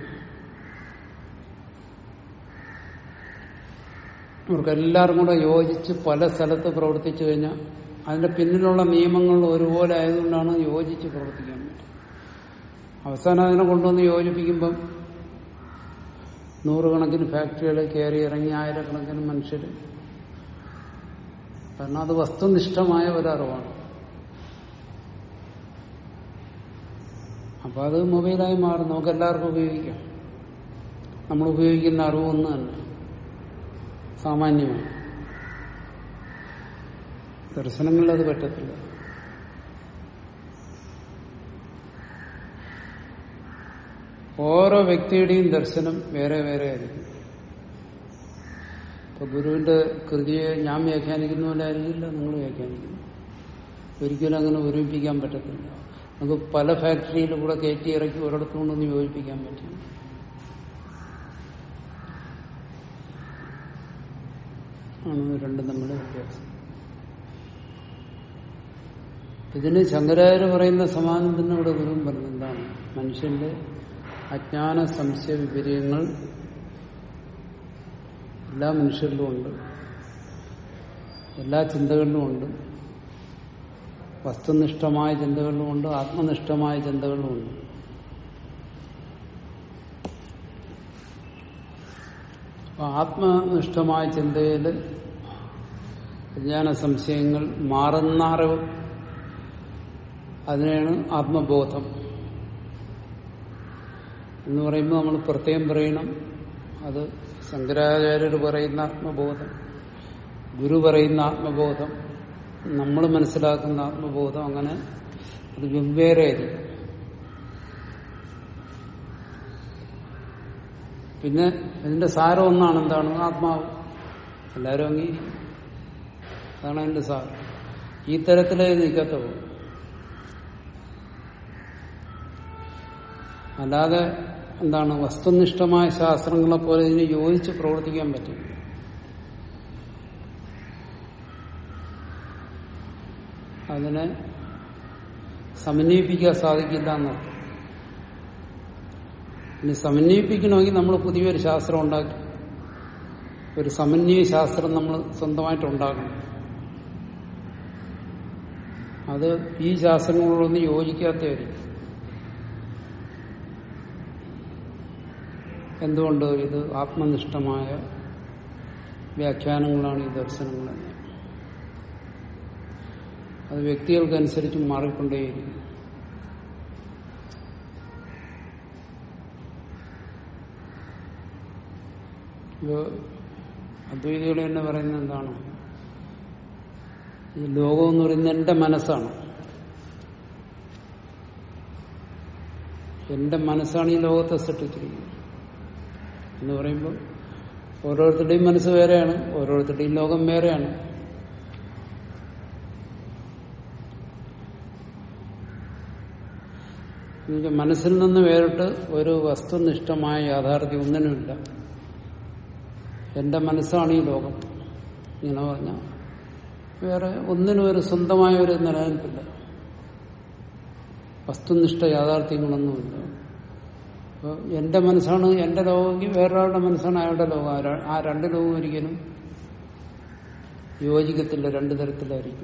അവർക്കെല്ലാവരും കൂടെ യോജിച്ച് പല സ്ഥലത്ത് പ്രവർത്തിച്ചു കഴിഞ്ഞാൽ അതിന്റെ പിന്നിലുള്ള നിയമങ്ങൾ ഒരുപോലെ ആയതുകൊണ്ടാണ് യോജിച്ച് പ്രവർത്തിക്കാൻ പറ്റും അവസാനം അതിനെ കൊണ്ടുവന്ന് യോജിപ്പിക്കുമ്പം നൂറുകണക്കിന് ഫാക്ടറികൾ കയറി ഇറങ്ങി ആയിരക്കണക്കിന് മനുഷ്യർ കാരണം അത് വസ്തുനിഷ്ഠമായ ഒരറിവാണ് അപ്പൊ അത് മൊബൈലായി മാറും നമുക്ക് എല്ലാവർക്കും ഉപയോഗിക്കാം നമ്മൾ ഉപയോഗിക്കുന്ന അറിവ് ഒന്ന് തന്നെ സാമാന്യമായി ദർശനങ്ങളിൽ അത് പറ്റത്തില്ല ഓരോ വ്യക്തിയുടെയും ദർശനം വേറെ വേറെ ആയിരിക്കും ഇപ്പൊ ഗുരുവിന്റെ കൃതിയെ ഞാൻ വ്യാഖ്യാനിക്കുന്ന പോലെ ആയിരിക്കില്ല നിങ്ങൾ വ്യാഖ്യാനിക്കുന്നു ഒരിക്കലും അങ്ങനെ ഒരുമിപ്പിക്കാൻ പറ്റത്തില്ല നമുക്ക് പല ഫാക്ടറിയിലും കൂടെ കയറ്റി ഇറക്കി ഒരിടത്തു കൊണ്ടൊന്ന് യോജിപ്പിക്കാൻ പറ്റില്ല ആണ് രണ്ടും തമ്മിലുള്ള വ്യത്യാസം ഇതിന് ശങ്കരാചാര്യ പറയുന്ന സമാനം തന്നെ ഇവിടെ ഗുരുവും പറഞ്ഞു എന്താണ് മനുഷ്യന്റെ അജ്ഞാന സംശയ വിപര്യങ്ങൾ എല്ലാ മനുഷ്യരിലും ഉണ്ട് എല്ലാ ചിന്തകളിലും ഉണ്ട് വസ്തുനിഷ്ഠമായ ചിന്തകളിലുമുണ്ട് ആത്മനിഷ്ഠമായ ചിന്തകളിലുമുണ്ട് അപ്പൊ ആത്മനിഷ്ഠമായ ചിന്തയിൽ വിജ്ഞാന സംശയങ്ങൾ മാറുന്ന അറിവ് അതിനെയാണ് ആത്മബോധം എന്ന് പറയുമ്പോൾ നമ്മൾ പ്രത്യേകം പറയണം അത് ശങ്കരാചാര്യർ പറയുന്ന ആത്മബോധം ഗുരു പറയുന്ന ആത്മബോധം നമ്മൾ മനസ്സിലാക്കുന്ന ആത്മബോധം അങ്ങനെ അത് വെവ്വേറെ ആയിരിക്കും പിന്നെ ഇതിന്റെ സാരം ഒന്നാണ് എന്താണ് ആത്മാവ് എല്ലാവരും അംഗീകരിക്കും അതാണ് അതിന്റെ സാരം ഈ തരത്തിലേ നിൽക്കത്തുള്ളൂ അല്ലാതെ എന്താണ് വസ്തുനിഷ്ഠമായ ശാസ്ത്രങ്ങളെ പോലെ ഇതിന് യോജിച്ച് പ്രവർത്തിക്കാൻ പറ്റും അതിനെ സമന്വയിപ്പിക്കാൻ സാധിക്കില്ല എന്നർത്ഥം ഇനി സമന്വയിപ്പിക്കണമെങ്കിൽ നമ്മൾ പുതിയൊരു ശാസ്ത്രം ഉണ്ടാക്കി ഒരു സമന്വയ ശാസ്ത്രം നമ്മൾ സ്വന്തമായിട്ട് ഉണ്ടാക്കണം അത് ഈ ശാസ്ത്രങ്ങളോടൊന്നും യോജിക്കാത്തവരിക്കും എന്തുകൊണ്ട് ഇത് ആത്മനിഷ്ഠമായ വ്യാഖ്യാനങ്ങളാണ് ഈ ദർശനങ്ങളെന്ന് അത് വ്യക്തികൾക്കനുസരിച്ച് മാറിക്കൊണ്ടേയിരിക്കും ഇത് അദ്വൈതികൾ തന്നെ പറയുന്നത് എന്താണ് ഈ ലോകം എന്ന് പറയുന്നത് എന്റെ മനസ്സാണ് എന്റെ മനസ്സാണ് ഈ ലോകത്തെ സൃഷ്ടിച്ചിരിക്കുന്നത് എന്ന് പറയുമ്പോൾ ഓരോരുത്തരുടെയും മനസ്സ് വേറെയാണ് ഓരോരുത്തരുടെയും ലോകം വേറെയാണ് എന്നുവെച്ചാൽ മനസ്സിൽ നിന്ന് വേറിട്ട് ഒരു വസ്തുനിഷ്ഠമായ യാഥാർത്ഥ്യം ഒന്നിനുമില്ല എന്റെ മനസ്സാണ് ഈ ലോകം ഇങ്ങനെ പറഞ്ഞ വേറെ ഒന്നിനും ഒരു സ്വന്തമായ ഒരു നിലനിൽപ്പില്ല വസ്തുനിഷ്ഠ യാഥാർത്ഥ്യങ്ങളൊന്നുമില്ല അപ്പോൾ എന്റെ മനസ്സാണ് എന്റെ ലോകമെങ്കിൽ വേറൊരാളുടെ മനസ്സാണ് അയാളുടെ ലോകം ആ ര- ആ രണ്ട് ലോകവും ഒരിക്കലും യോജിക്കത്തില്ല രണ്ടു തരത്തിലായിരിക്കും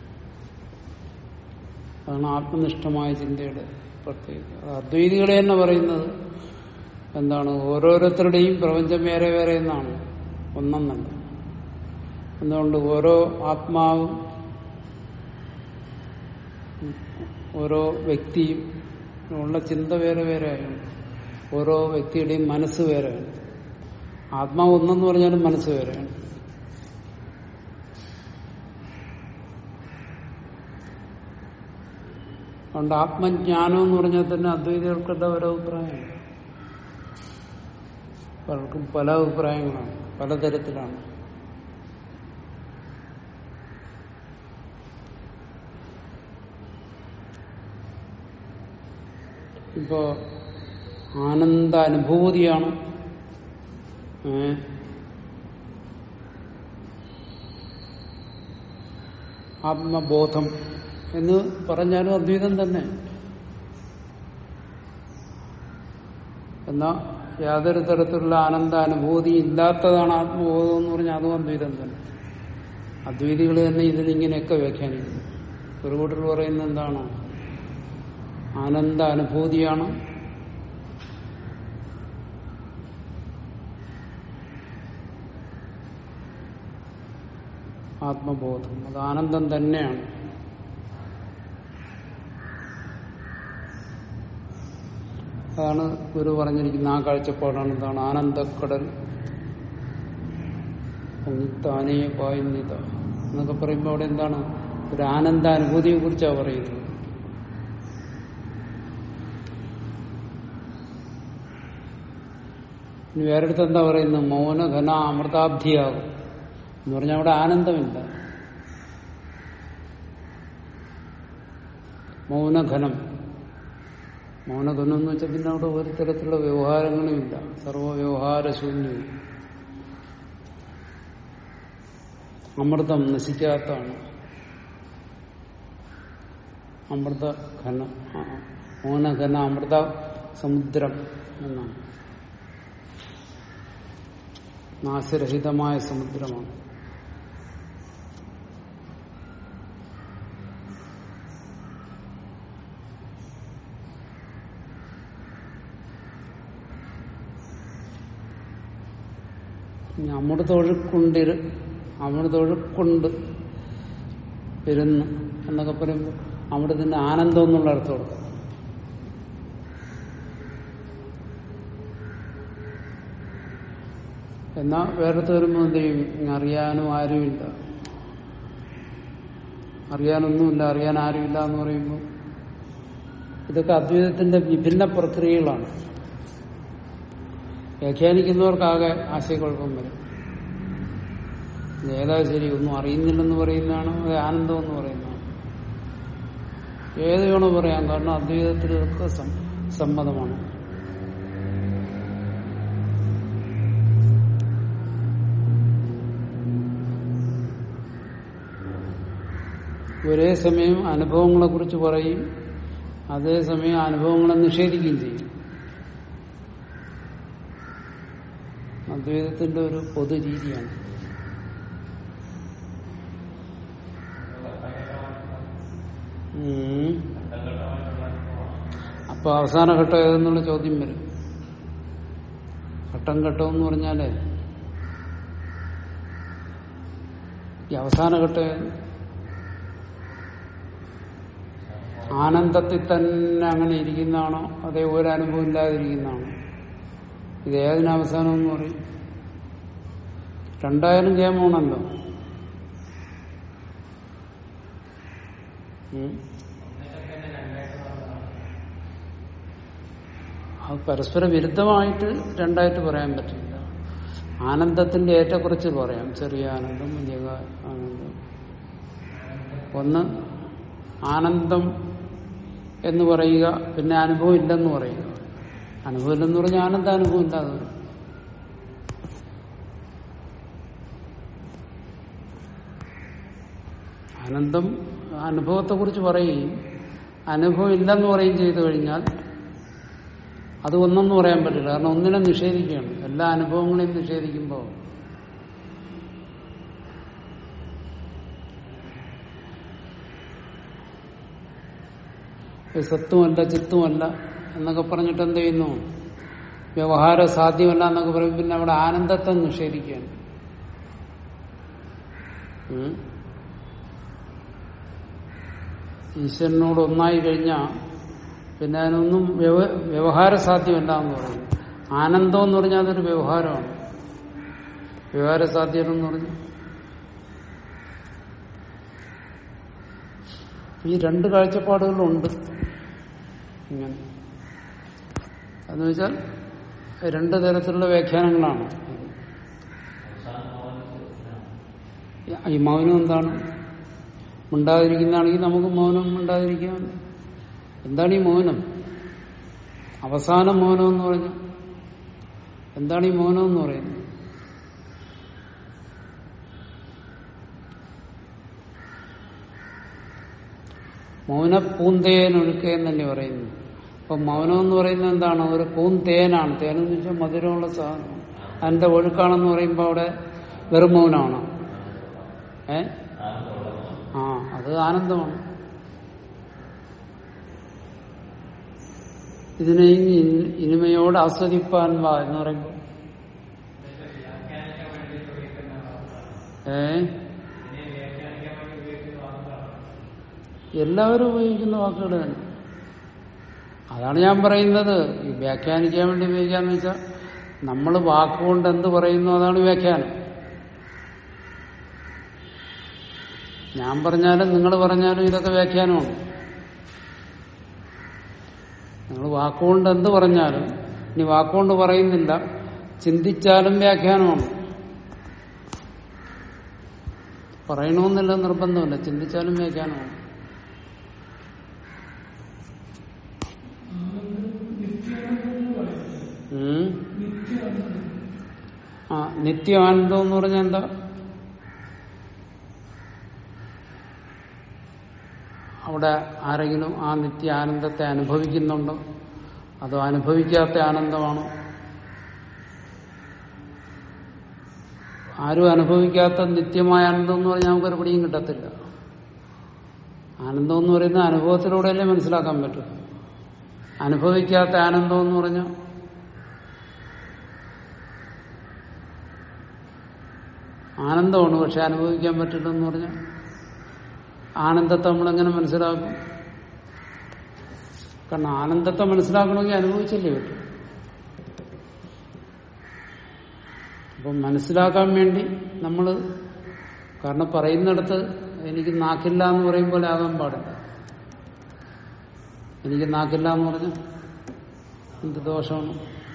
അതാണ് ആത്മനിഷ്ഠമായ ചിന്തയുടെ പ്രത്യേകത അത് അദ്വൈതികളെ തന്നെ പറയുന്നത് എന്താണ് ഓരോരുത്തരുടെയും പ്രപഞ്ചം വേറെ വേറെ എന്നാണ് ഒന്നെന്നല്ല എന്തുകൊണ്ട് ഓരോ ആത്മാവും ഓരോ വ്യക്തിയും ഉള്ള ചിന്ത വേറെ വേറെ ആയുണ്ട് ഓരോ വ്യക്തിയുടെയും മനസ്സ് വേറെയാണ് ആത്മാവ് ഒന്നെന്ന് പറഞ്ഞാലും മനസ്സ് വേറെയാണ് അതുകൊണ്ട് ആത്മജ്ഞാനം എന്ന് പറഞ്ഞാൽ തന്നെ അദ്വൈതികൾക്കെല്ലാം ഓരോ അഭിപ്രായമാണ് പലർക്കും പല അഭിപ്രായങ്ങളാണ് പലതരത്തിലാണ് ഇപ്പോ ആനന്ദ അനുഭൂതിയാണ് ഏ, ആത്മബോധം എന്ന് പറഞ്ഞാലും അദ്വൈതം തന്നെ എന്നാ യാതൊരു തരത്തിലുള്ള ആനന്ദാനുഭൂതി ഇല്ലാത്തതാണ് ആത്മബോധം എന്ന് പറഞ്ഞാൽ അതും അദ്വൈതം തന്നെ അദ്വൈതികൾ തന്നെ ഇതിലിങ്ങനെയൊക്കെ വ്യാഖ്യാനിക്കുന്നു ഒരു കൂട്ടർ പറയുന്നത് എന്താണ് ആനന്ദ അനുഭൂതിയാണ് ആത്മബോധം അത് ആനന്ദം തന്നെയാണ് അതാണ് ഗുരു പറഞ്ഞിരിക്കുന്ന ആ കാഴ്ചപ്പാടാണ് എന്താണ് ആനന്ദക്കടൽ താനേ പായുന്നിത എന്നൊക്കെ പറയുമ്പോൾ അവിടെ എന്താണ് ഒരു ആനന്ദാനുഭൂതിയെ കുറിച്ചാണ് പറയുന്നത് ഇനി വേറെടുത്ത് എന്താ പറയുന്നത് മൗനഘന അമൃതാബ്ധിയാകും എന്ന് പറഞ്ഞാൽ അവിടെ ആനന്ദമില്ല മൗനഘനം മൗനഘനം എന്ന് വെച്ചാൽ പിന്നെ അവിടെ ഒരു തരത്തിലുള്ള വ്യവഹാരങ്ങളും ഇല്ല സർവവ്യവഹാരശൂന്യവും അമൃതം നശിക്കാത്തതാണ് അമൃത ഘന ആ, മൗനഘന അമൃത സമുദ്രം എന്നാണ് നാശരഹിതമായ സമുദ്രമാണ് ഇനി അമൃതൊഴുക്കുണ്ടിര് അമൃതൊഴുക്കുണ്ട് ഇരുന്ന് എന്നൊക്കെ പറയുമ്പോൾ അമൃതത്തിന്റെ ആനന്ദം എന്നുള്ള അർത്ഥം കൊടുക്കാം എന്നാ വേറെടുത്ത് വരുമ്പോൾ എന്ത് ചെയ്യും ഇങ്ങ് അറിയാനും ആരുമില്ല അറിയാനൊന്നുമില്ല അറിയാൻ ആരുമില്ല എന്ന് പറയുമ്പോൾ ഇതൊക്കെ അദ്വൈതത്തിന്റെ വിഭിന്ന പ്രക്രിയകളാണ് വ്യാഖ്യാനിക്കുന്നവർക്കാകെ ആശയക്കുഴപ്പം വരും ഇത് ഏതാ ശരി ഒന്നും അറിയുന്നില്ലെന്ന് പറയുന്നതാണോ അത് ആനന്ദം എന്ന് പറയുന്നതാണോ ഏത് വേണോ പറയാം കാരണം അദ്വൈതത്തിലൊക്കെ സം- സമ്മതമാണ് ഒരേ സമയം അനുഭവങ്ങളെ കുറിച്ച് പറയും അതേസമയം അനുഭവങ്ങളെ നിഷേധിക്കുകയും ചെയ്യും അദ്വൈതത്തിന്റെ ഒരു പൊതു രീതിയാണ് ഉം. അപ്പൊ അവസാന ഘട്ടം ഏതെന്നുള്ള ചോദ്യം വരും ഘട്ടം ഘട്ടം എന്ന് പറഞ്ഞാലേ ഈ അവസാന ഘട്ടം ഏത്? ആനന്ദത്തിൽ തന്നെ അങ്ങനെ ഇരിക്കുന്നതാണോ അതേ ഒരു അനുഭവം ഇല്ലാതിരിക്കുന്നതാണോ ഇത് ഏതിന് അവസാനം എന്ന് പറയും രണ്ടായാലും കേമാണല്ലോ ഉം. അത് പരസ്പര വിരുദ്ധമായിട്ട് രണ്ടായിട്ട് പറയാൻ പറ്റില്ല ആനന്ദത്തിന്റെ ഏറ്റക്കുറച്ചിൽ പറയാം ചെറിയ ആനന്ദം വലിയ കാ- ആനന്ദം ഒന്ന് ആനന്ദം എന്ന് പറയുക പിന്നെ അനുഭവം ഇല്ലെന്ന് പറയുക അനുഭവം ഇല്ലെന്ന് പറഞ്ഞാൽ ആനന്ദാനുഭവം ഇല്ലാതെ വരും ആനന്ദം അനുഭവത്തെ കുറിച്ച് പറയുകയും അനുഭവം ഇല്ലെന്ന് പറയുകയും ചെയ്തു കഴിഞ്ഞാൽ അത് ഒന്നെന്ന് പറയാൻ പറ്റില്ല കാരണം ഒന്നിനെ നിഷേധിക്കുകയാണ് എല്ലാ അനുഭവങ്ങളെയും നിഷേധിക്കുമ്പോൾ ഇത് സത്വമല്ല ചിത്തുമല്ല എന്നൊക്കെ പറഞ്ഞിട്ട് എന്ത് ചെയ്യുന്നു വ്യവഹാരം സാധ്യമല്ല എന്നൊക്കെ പറയും പിന്നെ അവിടെ ആനന്ദത്തെ നിഷേധിക്കുകയാണ് ഉം. ഈശ്വരനോട് ഒന്നായി കഴിഞ്ഞാൽ പിന്നെ അതിനൊന്നും വ്യവ- വ്യവഹാര സാധ്യമല്ല എന്ന് പറയുന്നു ആനന്ദം എന്ന് പറഞ്ഞാൽ അതൊരു വ്യവഹാരമാണ് വ്യവഹാര സാധ്യത എന്ന് പറഞ്ഞു ഈ രണ്ട് കാഴ്ചപ്പാടുകളുണ്ട് ഇങ്ങനെ എന്ന് വെച്ചാൽ രണ്ട് തരത്തിലുള്ള വ്യാഖ്യാനങ്ങളാണ് ഈ മൗനം എന്താണ് മിണ്ടാതിരിക്കുന്നതാണെങ്കിൽ നമുക്ക് മൗനം മിണ്ടാതിരിക്കാം എന്താണ് ഈ മൗനം അവസാന മൗനം എന്ന് പറഞ്ഞു എന്താണ് ഈ മൗനം എന്ന് പറയുന്നത് മൗന പൂന്തേനൊഴുക്കെ എന്നല്ലേ പറയുന്നു അപ്പൊ മൗനം എന്ന് പറയുന്നത് എന്താണ് ഒരു പൂന്തേനാണ് തേനെന്ന് വെച്ചാൽ മധുരമുള്ള സാധനം അതിന്റെ ഒഴുക്കാണെന്ന് പറയുമ്പോൾ അവിടെ വെറും മൗനമാണോ ഏ ആ അത് ആനന്ദമാണ് ഇതിനെ ഇനി ഇനിമയോട് ആസ്വദിപ്പാൻ വാ എന്ന് പറയുമ്പോൾ ഏ എല്ലാവരും ഉപയോഗിക്കുന്ന വാക്കുകൾ തന്നെ അതാണ് ഞാൻ പറയുന്നത് ഈ വ്യാഖ്യാനിക്കാൻ വേണ്ടി ഉപയോഗിക്കാന്ന് വെച്ചാൽ നമ്മൾ വാക്കുകൊണ്ട് എന്ത് പറയുന്നു അതാണ് വ്യാഖ്യാനം ഞാൻ പറഞ്ഞാലും നിങ്ങൾ പറഞ്ഞാലും ഇതൊക്കെ വ്യാഖ്യാനമാണ് നിങ്ങൾ വാക്കുകൊണ്ട് എന്ത് പറഞ്ഞാലും ഇനി വാക്കുകൊണ്ട് പറയുന്നില്ല ചിന്തിച്ചാലും വ്യാഖ്യാനമാണ് പറയണമെന്നില്ല നിർബന്ധമില്ല ചിന്തിച്ചാലും വ്യാഖ്യാനമാണ് ഉം. ആ നിത്യാനന്ദം എന്ന് പറഞ്ഞാൽ എന്താ അവിടെ അവിടെ ആരെങ്കിലും ആ നിത്യ ആനന്ദത്തെ അനുഭവിക്കുന്നുണ്ടോ അതോ അനുഭവിക്കാത്ത ആനന്ദമാണോ ആരും അനുഭവിക്കാത്ത നിത്യമായ ആനന്ദം എന്ന് പറഞ്ഞാൽ നമുക്കൊരു പിടിയും കിട്ടത്തില്ല ആനന്ദം എന്ന് പറയുന്നത് അനുഭവത്തിലൂടെയല്ലേ മനസ്സിലാക്കാൻ പറ്റും അനുഭവിക്കാത്ത ആനന്ദം എന്ന് പറഞ്ഞാൽ ആനന്ദമാണ് പക്ഷെ അനുഭവിക്കാൻ പറ്റില്ലെന്ന് പറഞ്ഞാൽ ആനന്ദത്തെ നമ്മളെങ്ങനെ മനസ്സിലാക്കും കാരണം ആനന്ദത്തെ മനസ്സിലാക്കണമെങ്കിൽ അനുഭവിച്ചല്ലേ പറ്റും അപ്പം മനസ്സിലാക്കാൻ വേണ്ടി നമ്മൾ കാരണം പറയുന്നിടത്ത് എനിക്ക് നാക്കില്ല എന്ന് പറയും പോലെ ആകാൻ പാടില്ല എനിക്ക് നാക്കില്ല എന്ന് പറഞ്ഞാൽ എന്ത് ദോഷമാണ്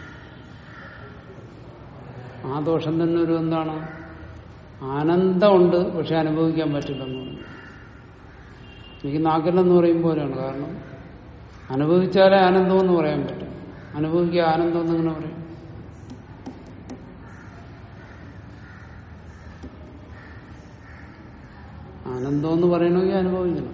ആ ദോഷം തന്നെ ഒരു എന്താണ് ആനന്ദമുണ്ട് പക്ഷെ അനുഭവിക്കാൻ പറ്റില്ലെന്ന് പറഞ്ഞു എനിക്ക് നാക്കില്ലെന്ന് പറയും പോലെയാണ് കാരണം അനുഭവിച്ചാലേ ആനന്ദം എന്ന് പറയാൻ പറ്റും അനുഭവിക്കുക ആനന്ദം എന്നിങ്ങനെ പറയും ആനന്ദം എന്ന് പറയണമെങ്കിൽ അനുഭവിക്കണം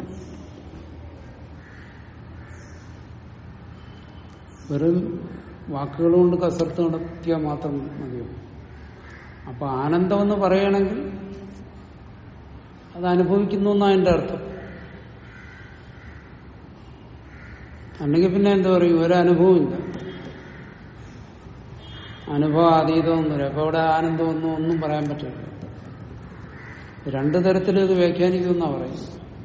വെറും വാക്കുകൾ കൊണ്ട് കസർത്ത് നടത്തിയാൽ മാത്രം മതിയോ അപ്പൊ ആനന്ദം എന്ന് പറയണമെങ്കിൽ അത് അനുഭവിക്കുന്നു എന്നാണ് എന്റെ അർത്ഥം അല്ലെങ്കിൽ പിന്നെ എന്താ പറയും ഒരനുഭവമില്ല അനുഭവ അതീതമൊന്നുമില്ല അപ്പൊ അവിടെ ആനന്ദമൊന്നും ഒന്നും പറയാൻ പറ്റില്ല രണ്ടു തരത്തിൽ ഇത് വ്യാഖ്യാനിക്കുമെന്നാ പറയുന്നത്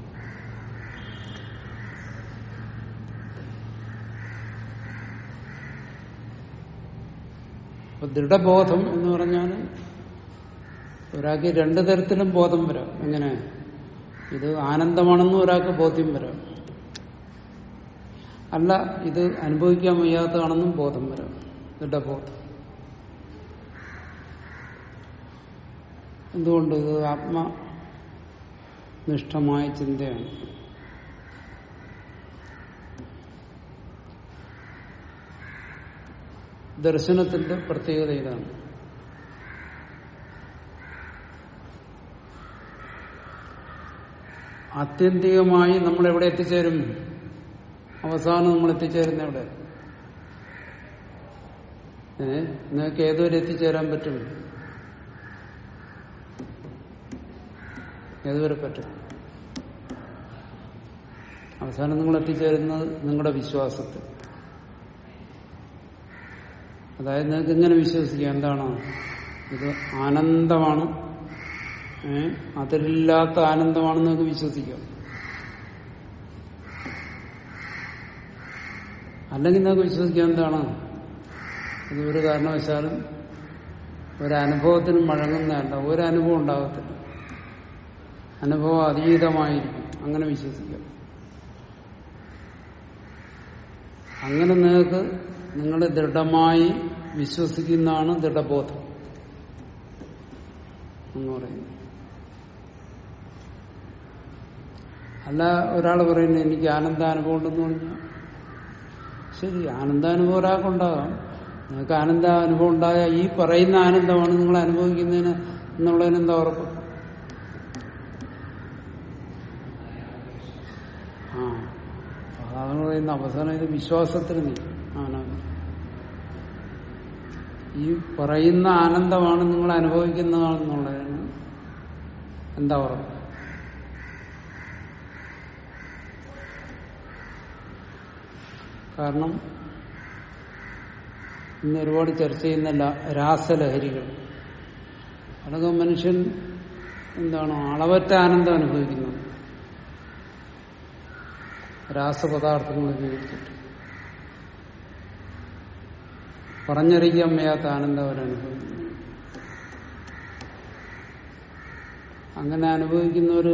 അപ്പൊ ദൃഢബോധം എന്ന് പറഞ്ഞാൽ ഒരാൾക്ക് രണ്ടു തരത്തിലും ബോധം വരാം എങ്ങനെ ഇത് ആനന്ദമാണെന്നും ഒരാൾക്ക് ബോധ്യം വരാം അല്ല ഇത് അനുഭവിക്കാൻ വയ്യാത്തതാണെന്നും ബോധം വരാം ദൃഢബോധം എന്തുകൊണ്ട് ഇത് ആത്മനിഷ്ഠമായ ചിന്തയാണ് ദർശനത്തിന്റെ പ്രത്യേകത ഇതാണ് ആത്യന്തികമായി നമ്മൾ എവിടെ എത്തിച്ചേരും അവസാനം നമ്മൾ എത്തിച്ചേരുന്ന എവിടെ ഏ നിങ്ങൾക്ക് ഏതുവരെ എത്തിച്ചേരാൻ പറ്റും ഏതുവരെ പറ്റും അവസാനം നിങ്ങൾ എത്തിച്ചേരുന്നത് നിങ്ങളുടെ വിശ്വാസത്തിൽ അതായത് നിങ്ങൾക്ക് ഇങ്ങനെ വിശ്വസിക്കാം എന്താണ് ഇത് ആനന്ദമാണ് ഏ അതിലില്ലാത്ത ആനന്ദമാണെന്ന് നിങ്ങൾക്ക് വിശ്വസിക്കാം അല്ലെങ്കിൽ നിങ്ങൾക്ക് വിശ്വസിക്കാം എന്താണ് ഇത് ഒരു കാരണവശാലും ഒരനുഭവത്തിനും വഴങ്ങുന്നതല്ല ഒരനുഭവം ഉണ്ടാകത്തില്ല അനുഭവം അതീതമായിരിക്കും അങ്ങനെ വിശ്വസിക്കാം അങ്ങനെ നിങ്ങൾക്ക് നിങ്ങൾ ദൃഢമായി വിശ്വസിക്കുന്നതാണ് ദൃഢബോധം എന്ന് പറയുന്നത് അല്ല ഒരാൾ പറയുന്നത് എനിക്ക് ആനന്ദാനുഭവം ഉണ്ടെന്ന് പറഞ്ഞാൽ ശരി ആനന്ദാനുഭവം ഒരാൾക്കുണ്ടാകാം നിങ്ങൾക്ക് ആനന്ദാനുഭവം ഉണ്ടായാൽ ഈ പറയുന്ന ആനന്ദമാണ് നിങ്ങൾ അനുഭവിക്കുന്നതിന് എന്നുള്ളതിന് എന്താ ഉറപ്പ് ആ അതാണ് പറയുന്ന അവസാനം ഇത് വിശ്വാസത്തിന് നീ ആനന്ദം ഈ പറയുന്ന ആനന്ദമാണ് നിങ്ങൾ അനുഭവിക്കുന്നതാണെന്നുള്ളതിന് എന്താ ഉറപ്പ് കാരണം ഇന്ന് ഒരുപാട് ചർച്ച ചെയ്യുന്ന ല- രാസലഹരികൾ അതൊക്കെ മനുഷ്യൻ എന്താണ് അളവറ്റ ആനന്ദം അനുഭവിക്കുന്നു രാസപദാർത്ഥങ്ങൾ ഉപയോഗിച്ചിട്ട് പറഞ്ഞറിയിക്കാൻ വയ്യാത്ത ആനന്ദം അവരനുഭവിക്കുന്നു അങ്ങനെ അനുഭവിക്കുന്നവര്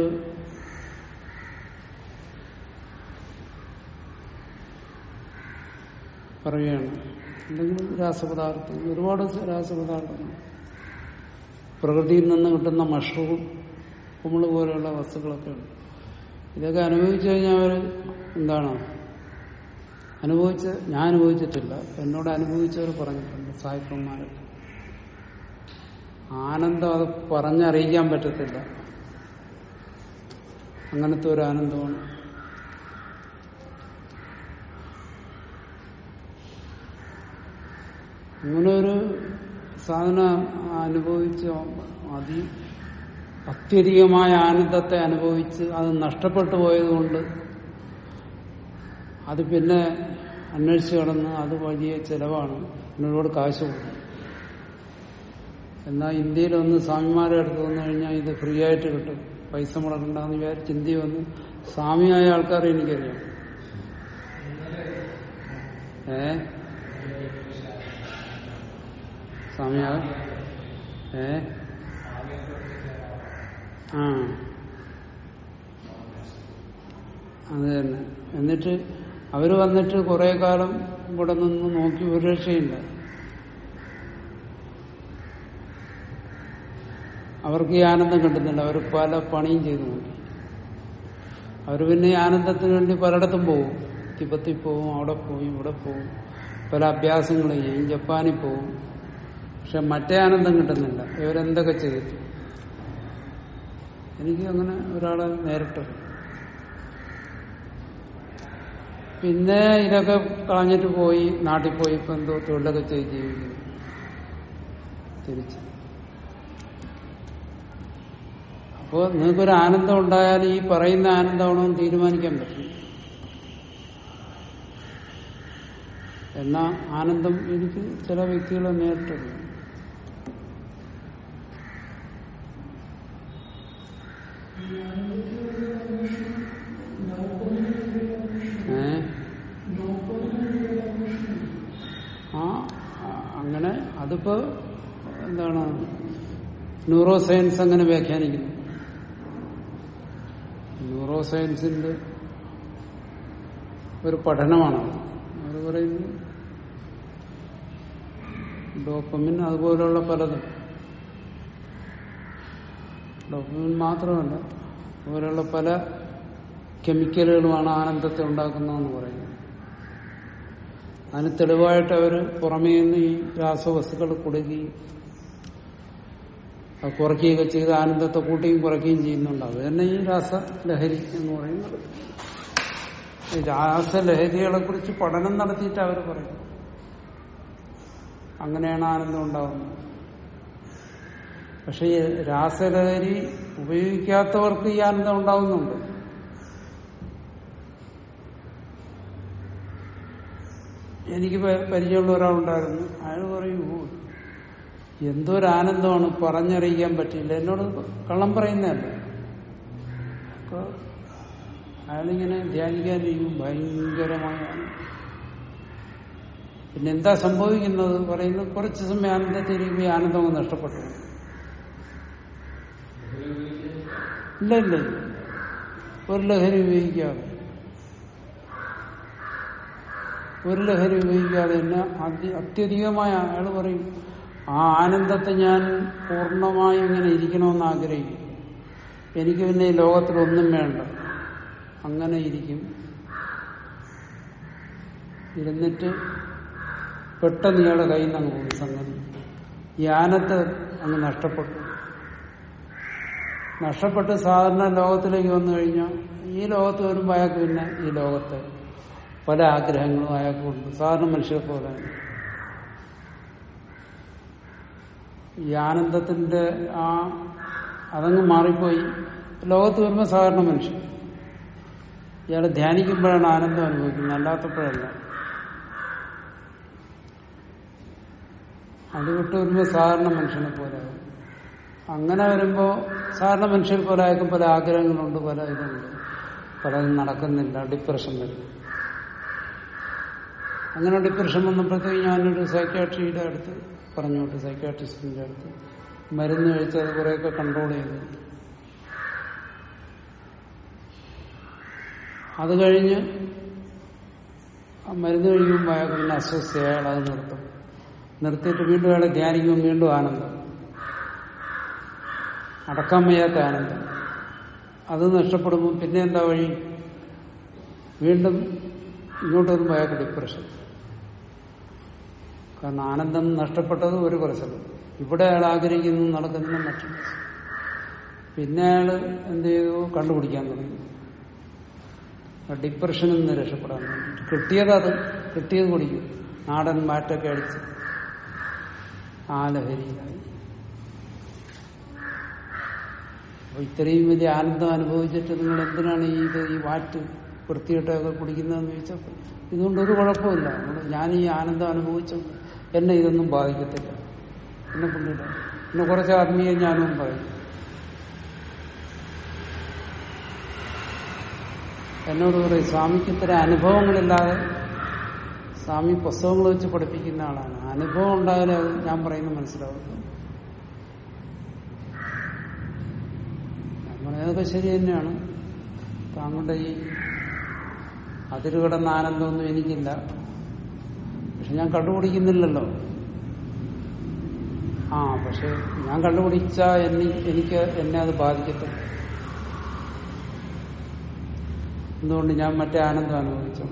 പറയുകയാണ് എന്തെങ്കിലും രാസപദാർത്ഥങ്ങൾ ഒരുപാട് രാസപദാർത്ഥങ്ങൾ പ്രകൃതിയിൽ നിന്ന് കിട്ടുന്ന മഷ്റൂം കുമിള് പോലെയുള്ള വസ്തുക്കളൊക്കെ ഉണ്ട് ഇതൊക്കെ അനുഭവിച്ചു കഴിഞ്ഞാൽ അവർ എന്താണ് അനുഭവിച്ച് ഞാൻ അനുഭവിച്ചിട്ടില്ല എന്നോട് അനുഭവിച്ചവർ പറഞ്ഞിട്ടുണ്ട് സായിപ്പന്മാരൊക്കെ ആനന്ദം അത് പറഞ്ഞറിയിക്കാൻ പറ്റത്തില്ല അങ്ങനത്തെ ഒരു ആനന്ദമാണ് അങ്ങനെ ഒരു സാധനം അനുഭവിച്ച് അതി അത്യധികമായ ആനന്ദത്തെ അനുഭവിച്ച് അത് നഷ്ടപ്പെട്ടു പോയതുകൊണ്ട് അത് പിന്നെ അന്വേഷിച്ച് കടന്ന് അത് വലിയ ചെലവാണ് പിന്നെ ഒരുപാട് കാശ് കൊടുക്കും എന്നാൽ ഇന്ത്യയിലൊന്ന് സ്വാമിമാരെ അടുത്ത് വന്നു കഴിഞ്ഞാൽ ഇത് ഫ്രീ ആയിട്ട് കിട്ടും പൈസ മുടക്കണ്ടെന്ന് വിചാരിച്ച് ഇന്ത്യ വന്ന് സ്വാമിയായ ആൾക്കാരെ എനിക്കറിയാം ഏ സ്വാമിയാ ഏ ആ അത് തന്നെ എന്നിട്ട് അവര് വന്നിട്ട് കുറെ കാലം ഇവിടെ നിന്ന് നോക്കി ഒരു രക്ഷയില്ല അവർക്ക് ഈ ആനന്ദം കിട്ടുന്നില്ല അവർ പല പണിയും ചെയ്തു നോക്കി അവർ പിന്നെ ഈ ആനന്ദത്തിന് വേണ്ടി പലയിടത്തും പോകും തിബത്തിൽ പോവും അവിടെ പോവും ഇവിടെ പോവും പല അഭ്യാസങ്ങൾ ചെയ്യും ജപ്പാനിൽ പോവും പക്ഷെ മറ്റേ ആനന്ദം കിട്ടുന്നില്ല ഇവരെന്തൊക്കെ ചെയ്തു എനിക്ക് അങ്ങനെ ഒരാളെ നേരിട്ട് പിന്നെ ഇതൊക്കെ കളഞ്ഞിട്ട് പോയി നാട്ടിൽ പോയി ഇപ്പൊ എന്തോ തൊഴിലൊക്കെ ചെയ്ത് ജീവിക്കുന്നു തിരിച്ച് അപ്പോൾ നിങ്ങൾക്കൊരു ആനന്ദം ഉണ്ടായാൽ ഈ പറയുന്ന ആനന്ദമാണോ എന്ന് തീരുമാനിക്കാൻ പറ്റും എന്നാ ആനന്ദം എനിക്ക് ചില വ്യക്തികളെ നേരിട്ടറിയാം ഏ ആ ആ, അങ്ങനെ അതിപ്പോ എന്താണ് ന്യൂറോ സയൻസ് അങ്ങനെ വ്യാഖ്യാനിക്കുന്നു ന്യൂറോ സയൻസിന്റെ ഒരു പഠനമാണ് അവർ പറയുന്നത് ഡോപ്പമിൻ അതുപോലെയുള്ള പലതും ഡോപ്പമിൻ മാത്രമല്ല അതുപോലെയുള്ള പല കെമിക്കലുകളുമാണ് ആനന്ദത്തെ ഉണ്ടാക്കുന്നതെന്ന് പറയുന്നത് അതിന് തെളിവായിട്ട് അവർ പുറമേ നിന്ന് ഈ രാസവസ്തുക്കൾ കൊടുക്കുകയും അത് കുറയ്ക്കുകയൊക്കെ ചെയ്ത് ആനന്ദത്തെ കൂട്ടുകയും കുറയ്ക്കുകയും ചെയ്യുന്നുണ്ട് അത് തന്നെ ഈ രാസലഹരി എന്ന് പറയുന്നത് ഈ രാസലഹരികളെ കുറിച്ച് പഠനം നടത്തിയിട്ട് അവർ പറയും അങ്ങനെയാണ് ആനന്ദം ഉണ്ടാകുന്നത് പക്ഷെ ഈ രാസലഹരി ഉപയോഗിക്കാത്തവർക്ക് ഈ ആനന്ദം ഉണ്ടാകുന്നുണ്ട് എനിക്ക് പ- പരിചയമുള്ള ഒരാളുണ്ടായിരുന്നു അയാൾ പറയും "ഓ, എന്തോ ഒരു ആനന്ദമാണ് പറഞ്ഞറിയിക്കാൻ പറ്റില്ല എന്നോട് കള്ളം പറയുന്നതല്ല അപ്പൊ അയാളിങ്ങനെ ധ്യാനിക്കാനിരിക്കും ഭയങ്കരമായ ആനന്ദം. പിന്നെ എന്താ സംഭവിക്കുന്നത് പറയുന്നത് കുറച്ച് സമയം ആനന്ദത്തിരിക്കുമ്പോൾ ഈ ആനന്ദം അങ്ങ് നഷ്ടപ്പെട്ടു പോകും. ഇല്ല ഇല്ല ഇല്ല. ഒരു ലഹരി ഉപയോഗിക്കാതെ ഒരു ലഹരി ഉപയോഗിക്കാതെ തന്നെ അതി- അത്യധികമായ അയാൾ പറയും ആ ആനന്ദത്തെ ഞാൻ പൂർണ്ണമായും ഇങ്ങനെ ഇരിക്കണമെന്ന് ആഗ്രഹിക്കും എനിക്ക് പിന്നെ ഈ ലോകത്തിലൊന്നും വേണ്ട അങ്ങനെ ഇരിക്കും ഇരുന്നിട്ട് പെട്ടെന്ന് ഇയാളുടെ കയ്യിൽ നിന്ന് അങ്ങ് പോകും സംഗതി ഈ ആനത്ത് അങ്ങ് നഷ്ടപ്പെട്ടു നഷ്ടപ്പെട്ട് സാധാരണ ലോകത്തിലേക്ക് വന്നു കഴിഞ്ഞാൽ ഈ ലോകത്ത് വരുമ്പോൾ അയാൾക്ക് പിന്നെ ഈ ലോകത്തെ പല ആഗ്രഹങ്ങളും അയാൾക്കുണ്ട് സാധാരണ മനുഷ്യരെ പോലെ ഈ ആനന്ദത്തിന്റെ ആ അതങ്ങ് മാറിപ്പോയി ലോകത്ത് വരുമ്പോൾ സാധാരണ മനുഷ്യൻ ഇയാൾ ധ്യാനിക്കുമ്പോഴാണ് ആനന്ദം അനുഭവിക്കുന്നത് അല്ലാത്തപ്പോഴല്ല അത് വിട്ട് വരുമ്പോൾ സാധാരണ മനുഷ്യനെ പോലെ ആകും. അങ്ങനെ വരുമ്പോൾ സാധാരണ മനുഷ്യർ പോലെ ആയിരിക്കും പല ആഗ്രഹങ്ങളുണ്ട് പല ഇതുണ്ട് പലതും നടക്കുന്നില്ല ഡിപ്രഷൻ വരും അങ്ങനെ ഡിപ്രഷൻ വന്നപ്പോഴത്തേക്ക് ഞാനൊരു സൈക്കാട്രിയുടെ അടുത്ത് പറഞ്ഞോട്ട് സൈക്കാട്രിസ്റ്റിന്റെ അടുത്ത് മരുന്ന് കഴിച്ച് അത് കുറേയൊക്കെ കൺട്രോൾ ചെയ്തു അത് കഴിഞ്ഞ് ആ മരുന്ന് കഴിക്കുമ്പോൾ അയാൾക്ക് പിന്നെ അസ്വസ്ഥ അയാൾ അത് നിർത്തും നിർത്തിയിട്ട് വീണ്ടും അയാളെ ധ്യാനിക്കുമ്പോൾ വീണ്ടും ആനന്ദം അടക്കാൻ വയ്യാത്ത ആനന്ദം അത് നഷ്ടപ്പെടുമ്പോൾ പിന്നെ എന്താ വഴി വീണ്ടും ഇങ്ങോട്ട് വരുമ്പോൾ അയാൾക്ക് ഡിപ്രഷൻ കാരണം ആനന്ദം നഷ്ടപ്പെട്ടത് ഒരു കുറച്ചല്ല ഇവിടെ അയാൾ ആഗ്രഹിക്കുന്നു നടക്കുന്ന മറ്റു പിന്നെ അയാൾ എന്ത് ചെയ്തു കണ്ടുപിടിക്കാൻ തുടങ്ങി ആ ഡിപ്രഷനിൽ നിന്ന് രക്ഷപ്പെടാൻ വേണ്ടി കിട്ടിയത് അത് കിട്ടിയത് കുടിക്കും നാടൻ മാറ്റൊക്കെ അടിച്ച് ആ ലഹരിയിലായി അപ്പൊ ഇത്രയും വലിയ ആനന്ദം അനുഭവിച്ചിട്ട് നിങ്ങൾ എന്തിനാണ് ഈ ഇത് ഈ വാറ്റ് വൃത്തിയിട്ടൊക്കെ കുടിക്കുന്നതെന്ന് ചോദിച്ചപ്പോൾ ഇതുകൊണ്ട് ഒരു കുഴപ്പമില്ല അതുകൊണ്ട് ഞാൻ ഈ ആനന്ദം അനുഭവിച്ചു എന്നെ ഇതൊന്നും ബാധിക്കത്തില്ല എന്നെ പുള്ളിയുടെ പിന്നെ കുറച്ച് ആത്മീയ ജ്ഞാനവും പറയും എന്നോട് പറയും സ്വാമിക്ക് ഇത്തരം അനുഭവങ്ങളില്ലാതെ സ്വാമി പുസ്തകങ്ങൾ വെച്ച് പഠിപ്പിക്കുന്ന ആളാണ് അനുഭവം ഉണ്ടായാലേ അത് ഞാൻ പറയുന്നത് മനസ്സിലാവും ഞാൻ പറയുന്നതൊക്കെ ശരി തന്നെയാണ് താങ്കളുടെ ഈ അതിര് കിടന്ന ആനന്ദമൊന്നും എനിക്കില്ല പക്ഷെ ഞാൻ കണ്ടുപിടിക്കുന്നില്ലല്ലോ ആ പക്ഷെ ഞാൻ കണ്ടുപിടിച്ച എനിക്ക് എന്നെ അത് ബാധിക്കത്തില്ല എന്തുകൊണ്ട് ഞാൻ മറ്റേ ആനന്ദം അനുഭവിച്ചു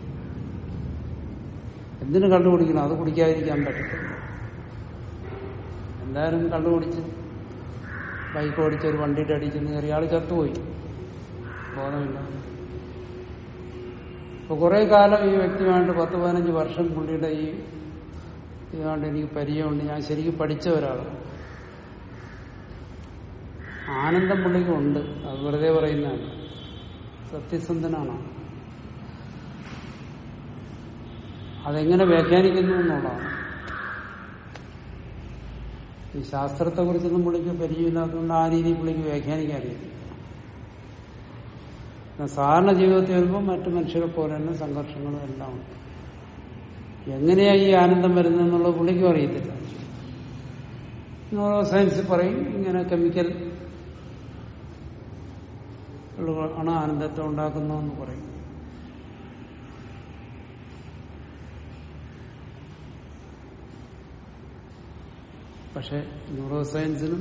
എന്തിനു കണ്ടുപിടിക്കണം അത് കുടിക്കാതിരിക്കാൻ പറ്റത്തില്ല എന്തായാലും കണ്ടുപിടിച്ച് ബൈക്ക് ഓടിച്ച് ഒരു വണ്ടിയിട്ട് അടിച്ചെന്ന് കയറി ആള് ചത്തുപോയി ബോധമില്ല ഇപ്പൊ കുറെ കാലം ഈ വ്യക്തിയുമായിട്ട് പത്ത് പതിനഞ്ച് വർഷം പുള്ളിയുടെ ഈ ഇതുകൊണ്ട് എനിക്ക് പരിചയമുണ്ട് ഞാൻ ശരിക്കും പഠിച്ച ഒരാളാണ് ആനന്ദം പുള്ളിക്കുണ്ട് അത് വെറുതെ പറയുന്നതാണ് സത്യസന്ധനാണ് അതെങ്ങനെ വ്യാഖ്യാനിക്കുന്നു എന്നുള്ളതാണ് ഈ ശാസ്ത്രത്തെ കുറിച്ചൊന്നും പുള്ളിക്ക് പരിചയമില്ലാത്തതുകൊണ്ട് ആ രീതിയിൽ പുള്ളിക്ക് വ്യാഖ്യാനിക്കാൻ അറിയില്ല സാധാരണ ജീവിതത്തിൽ വരുമ്പോൾ മറ്റു മനുഷ്യരെ പോലെ തന്നെ സംഘർഷങ്ങളും എല്ലാം ഉണ്ട് എങ്ങനെയാ ഈ ആനന്ദം വരുന്നതെന്നുള്ളത് പുള്ളിക്കും അറിയത്തില്ല ന്യൂറോ സയൻസ് പറയും ഇങ്ങനെ കെമിക്കൽ ആണ് ആനന്ദത്തെ ഉണ്ടാക്കുന്നതെന്ന് പറയും പക്ഷെ ന്യൂറോ സയൻസിനും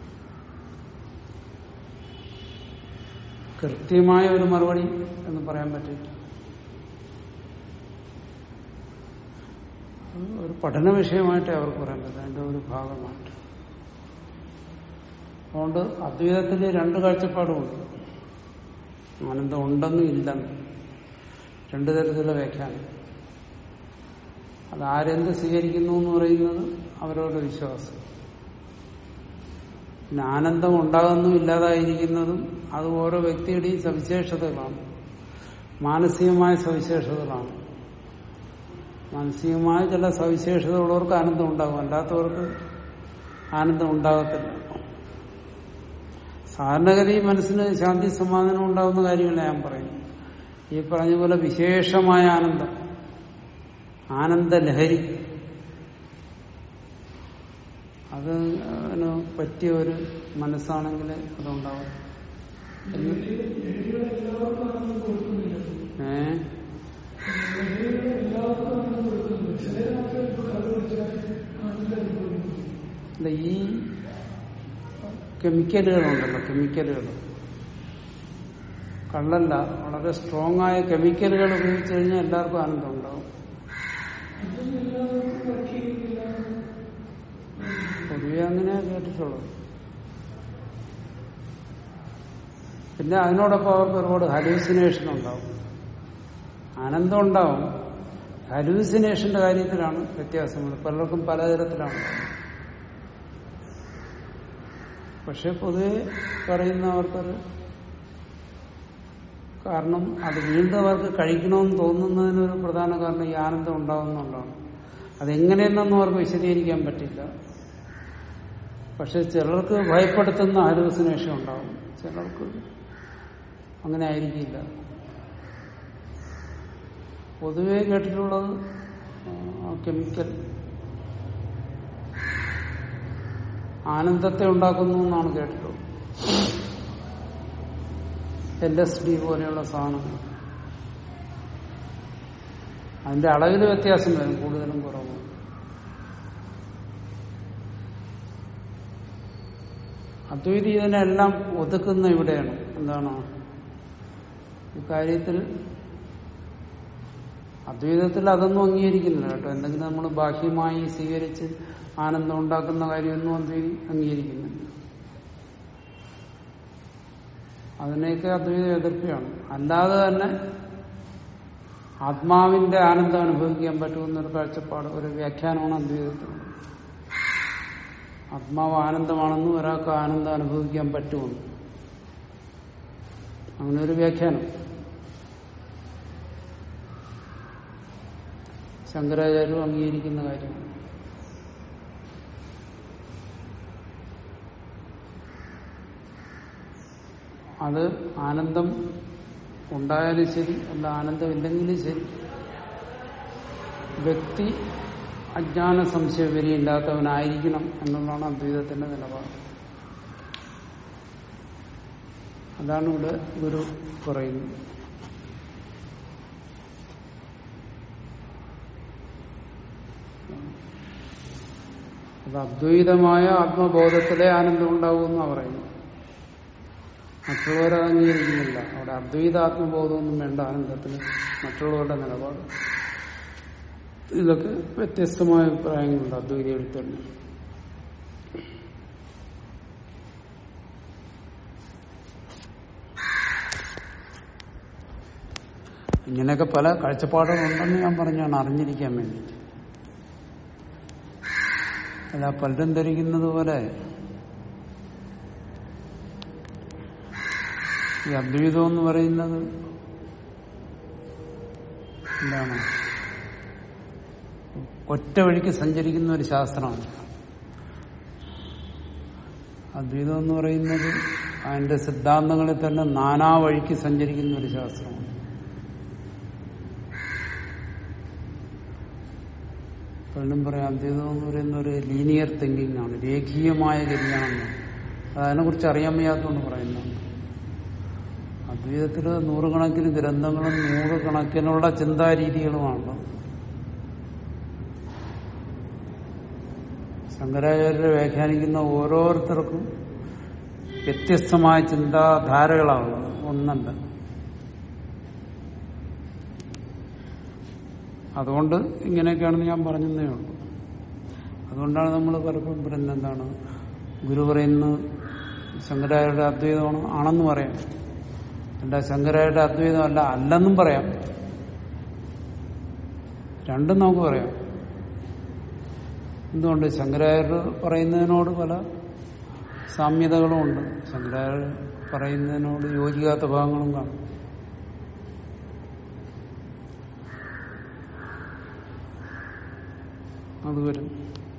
കൃത്യമായ ഒരു മറുപടി എന്ന് പറയാൻ പറ്റില്ല ഒരു പഠന വിഷയമായിട്ടേ അവർക്ക് പറയാൻ പറ്റില്ല അതിന്റെ ഒരു ഭാഗമായിട്ട് അതുകൊണ്ട് അദ്വൈതത്തിൽ രണ്ട് കാഴ്ചപ്പാടുമുണ്ട് ആനന്ദം ഉണ്ടെന്നും ഇല്ലെന്നും രണ്ടു തരത്തിലുള്ള വ്യാഖ്യാനം അത് ആരെന്ത് സ്വീകരിക്കുന്നു എന്ന് പറയുന്നത് അവരവരുടെ വിശ്വാസം പിന്നെ ആനന്ദം ഉണ്ടാകുന്നു ഇല്ലാതായിരിക്കുന്നതും അത് ഓരോ വ്യക്തിയുടെയും സവിശേഷതകളാണ് മാനസികമായ സവിശേഷതകളാണ് മാനസികമായ ചില സവിശേഷതയുള്ളവർക്ക് ആനന്ദം ഉണ്ടാകും അല്ലാത്തവർക്ക് ആനന്ദം ഉണ്ടാകത്തില്ല സാധാരണഗതി മനസ്സിന് ശാന്തി സമാധാനം ഉണ്ടാകുന്ന കാര്യമല്ല ഞാൻ പറയുന്നു ഈ പറഞ്ഞ പോലെ വിശേഷമായ ആനന്ദം ആനന്ദലഹരി അത് അതിന് പറ്റിയ ഒരു മനസ്സാണെങ്കിൽ അതുണ്ടാവും ഏ അല്ല ഈ കെമിക്കലുകളുണ്ടല്ലോ കെമിക്കലുകൾ കള്ളല്ല വളരെ സ്ട്രോങ് ആയ കെമിക്കലുകൾ ഉപയോഗിച്ചു കഴിഞ്ഞാൽ എല്ലാവർക്കും ആനന്ദം ഉണ്ടാവും പൊതുവെ അങ്ങനെയാ കേട്ടിട്ടുള്ളത് പിന്നെ അതിനോടൊപ്പം അവർക്ക് ഒരുപാട് ഹലൂസിനേഷൻ ഉണ്ടാവും ആനന്ദം ഉണ്ടാവും ഹലൂസിനേഷന്റെ കാര്യത്തിലാണ് വ്യത്യാസങ്ങൾ പലർക്കും പലതരത്തിലാണ് പക്ഷെ പൊതുവെ പറയുന്നവർക്കൊരു കാരണം അത് വീണ്ടും അവർക്ക് കഴിക്കണമെന്ന് തോന്നുന്നതിനൊരു പ്രധാന കാരണം ഈ ആനന്ദം ഉണ്ടാകുന്നുണ്ടാണ് അതെങ്ങനെയെന്നൊന്നും അവർക്ക് വിശദീകരിക്കാൻ പറ്റില്ല പക്ഷെ ചിലർക്ക് ഭയപ്പെടുത്തുന്ന ഹാലൂസിനേഷൻ ഉണ്ടാവും ചിലർക്ക് അങ്ങനെ ആയിരിക്കില്ല പൊതുവെ കേട്ടിട്ടുള്ളത് കെമിക്കൽ ആനന്ദത്തെ ഉണ്ടാക്കുന്നു എന്നാണ് കേട്ടിട്ടുള്ളത് എൽ എസ് ഡി പോലെയുള്ള സാധനങ്ങൾ അതിന്റെ അളവിൽ വ്യത്യാസം വരും കൂടുതലും കുറവും അദ്വൈതി ഇതിനെല്ലാം ഒതുക്കുന്ന ഇവിടെയാണ് എന്താണ് ഇക്കാര്യത്തിൽ അദ്വൈതത്തിൽ അതൊന്നും അംഗീകരിക്കുന്നില്ല കേട്ടോ എന്തെങ്കിലും നമ്മൾ ബാഹ്യമായി സ്വീകരിച്ച് ആനന്ദം ഉണ്ടാക്കുന്ന കാര്യമൊന്നും അദ്വൈതി അംഗീകരിക്കുന്നില്ല അതിനെയൊക്കെ അദ്വൈതം എതിർക്കുകയാണ് അല്ലാതെ തന്നെ ആത്മാവിന്റെ ആനന്ദം അനുഭവിക്കാൻ പറ്റുമെന്നൊരു കാഴ്ചപ്പാട് ഒരു വ്യാഖ്യാനമാണ് അദ്വൈതത്തിനുള്ളത് ആത്മാവ് ആനന്ദമാണെന്നും ഒരാൾക്ക് ആനന്ദം അനുഭവിക്കാൻ പറ്റുമെന്ന് അങ്ങനെ ഒരു വ്യാഖ്യാനം ശങ്കരാചാര്യരും അംഗീകരിക്കുന്ന കാര്യമാണ് അത് ആനന്ദം ഉണ്ടായാലും ശരി അല്ല ആനന്ദം ഇല്ലെങ്കിലും ശരി വ്യക്തി അജ്ഞാന സംശയപരിയില്ലാത്തവനായിരിക്കണം എന്നുള്ളതാണ് അദ്വൈതത്തിന്റെ നിലപാട് അതാണ് ഇവിടെ ഗുരു പറയുന്നത് അത് അദ്വൈതമായ ആത്മബോധത്തിലെ ആനന്ദം ഉണ്ടാവുമെന്നാ പറയുന്നത് മറ്റുള്ളവരെ അംഗീകരിക്കുന്നില്ല അവിടെ അദ്വൈത ആത്മബോധമൊന്നും വേണ്ട ആനന്ദത്തിന് മറ്റുള്ളവരുടെ നിലപാട് ഇതൊക്കെ വ്യത്യസ്തമായ അഭിപ്രായങ്ങളുണ്ട് അദ്വൈതികളിൽ തന്നെ ഇങ്ങനെയൊക്കെ പല കാഴ്ചപ്പാടുകളുണ്ടെന്ന് ഞാൻ പറഞ്ഞാണ് അറിഞ്ഞിരിക്കാൻ വേണ്ടിയിട്ട് അല്ല പലരും ധരിക്കുന്നത് പോലെ ഈ അദ്വൈതം എന്ന് പറയുന്നത് എന്താണ് ഒറ്റ വഴിക്ക് സഞ്ചരിക്കുന്ന ഒരു ശാസ്ത്രമാണ് അദ്വൈതം എന്ന് പറയുന്നത് അതിന്റെ സിദ്ധാന്തങ്ങളിൽ തന്നെ നാനാ വഴിക്ക് സഞ്ചരിക്കുന്ന ഒരു ശാസ്ത്രമാണ് പലരും പറയാം അദ്വൈതം എന്ന് പറയുന്ന ഒരു ലീനിയർ തിങ്കിങ് ആണ് രേഖീയമായ ഗതിയാണെന്ന് അതിനെക്കുറിച്ച് അറിയാൻ വയ്യാത്തതുകൊണ്ട് പറയുന്നുണ്ട് അദ്വൈതത്തിൽ നൂറുകണക്കിന് ഗ്രന്ഥങ്ങളും നൂറുകണക്കിനുള്ള ചിന്താരീതികളുമാണ് ശങ്കരാചാര്യരെ വ്യാഖ്യാനിക്കുന്ന ഓരോരുത്തർക്കും വ്യത്യസ്തമായ ചിന്താധാരകളാണ് ഒന്നുണ്ട് അതുകൊണ്ട് ഇങ്ങനെയൊക്കെയാണെന്ന് ഞാൻ പറഞ്ഞതേ ഉള്ളൂ അതുകൊണ്ടാണ് നമ്മൾ പലപ്പോഴും പറയുന്നത് എന്താണ് ഗുരു പറയുന്നത് ശങ്കരാചാര്യരുടെ അദ്വൈതമാണ് ആണെന്ന് പറയാം അല്ല ശങ്കരാചാര്യരുടെ അദ്വൈതമല്ല അല്ലെന്നും പറയാം രണ്ടും നമുക്ക് പറയാം എന്തുകൊണ്ട് ശങ്കരാചാര്യർ പറയുന്നതിനോട് പല സാമ്യതകളും ഉണ്ട് ശങ്കരാചാര്യർ പറയുന്നതിനോട് യോജിക്കാത്ത ഭാഗങ്ങളും കാണും അത് വരും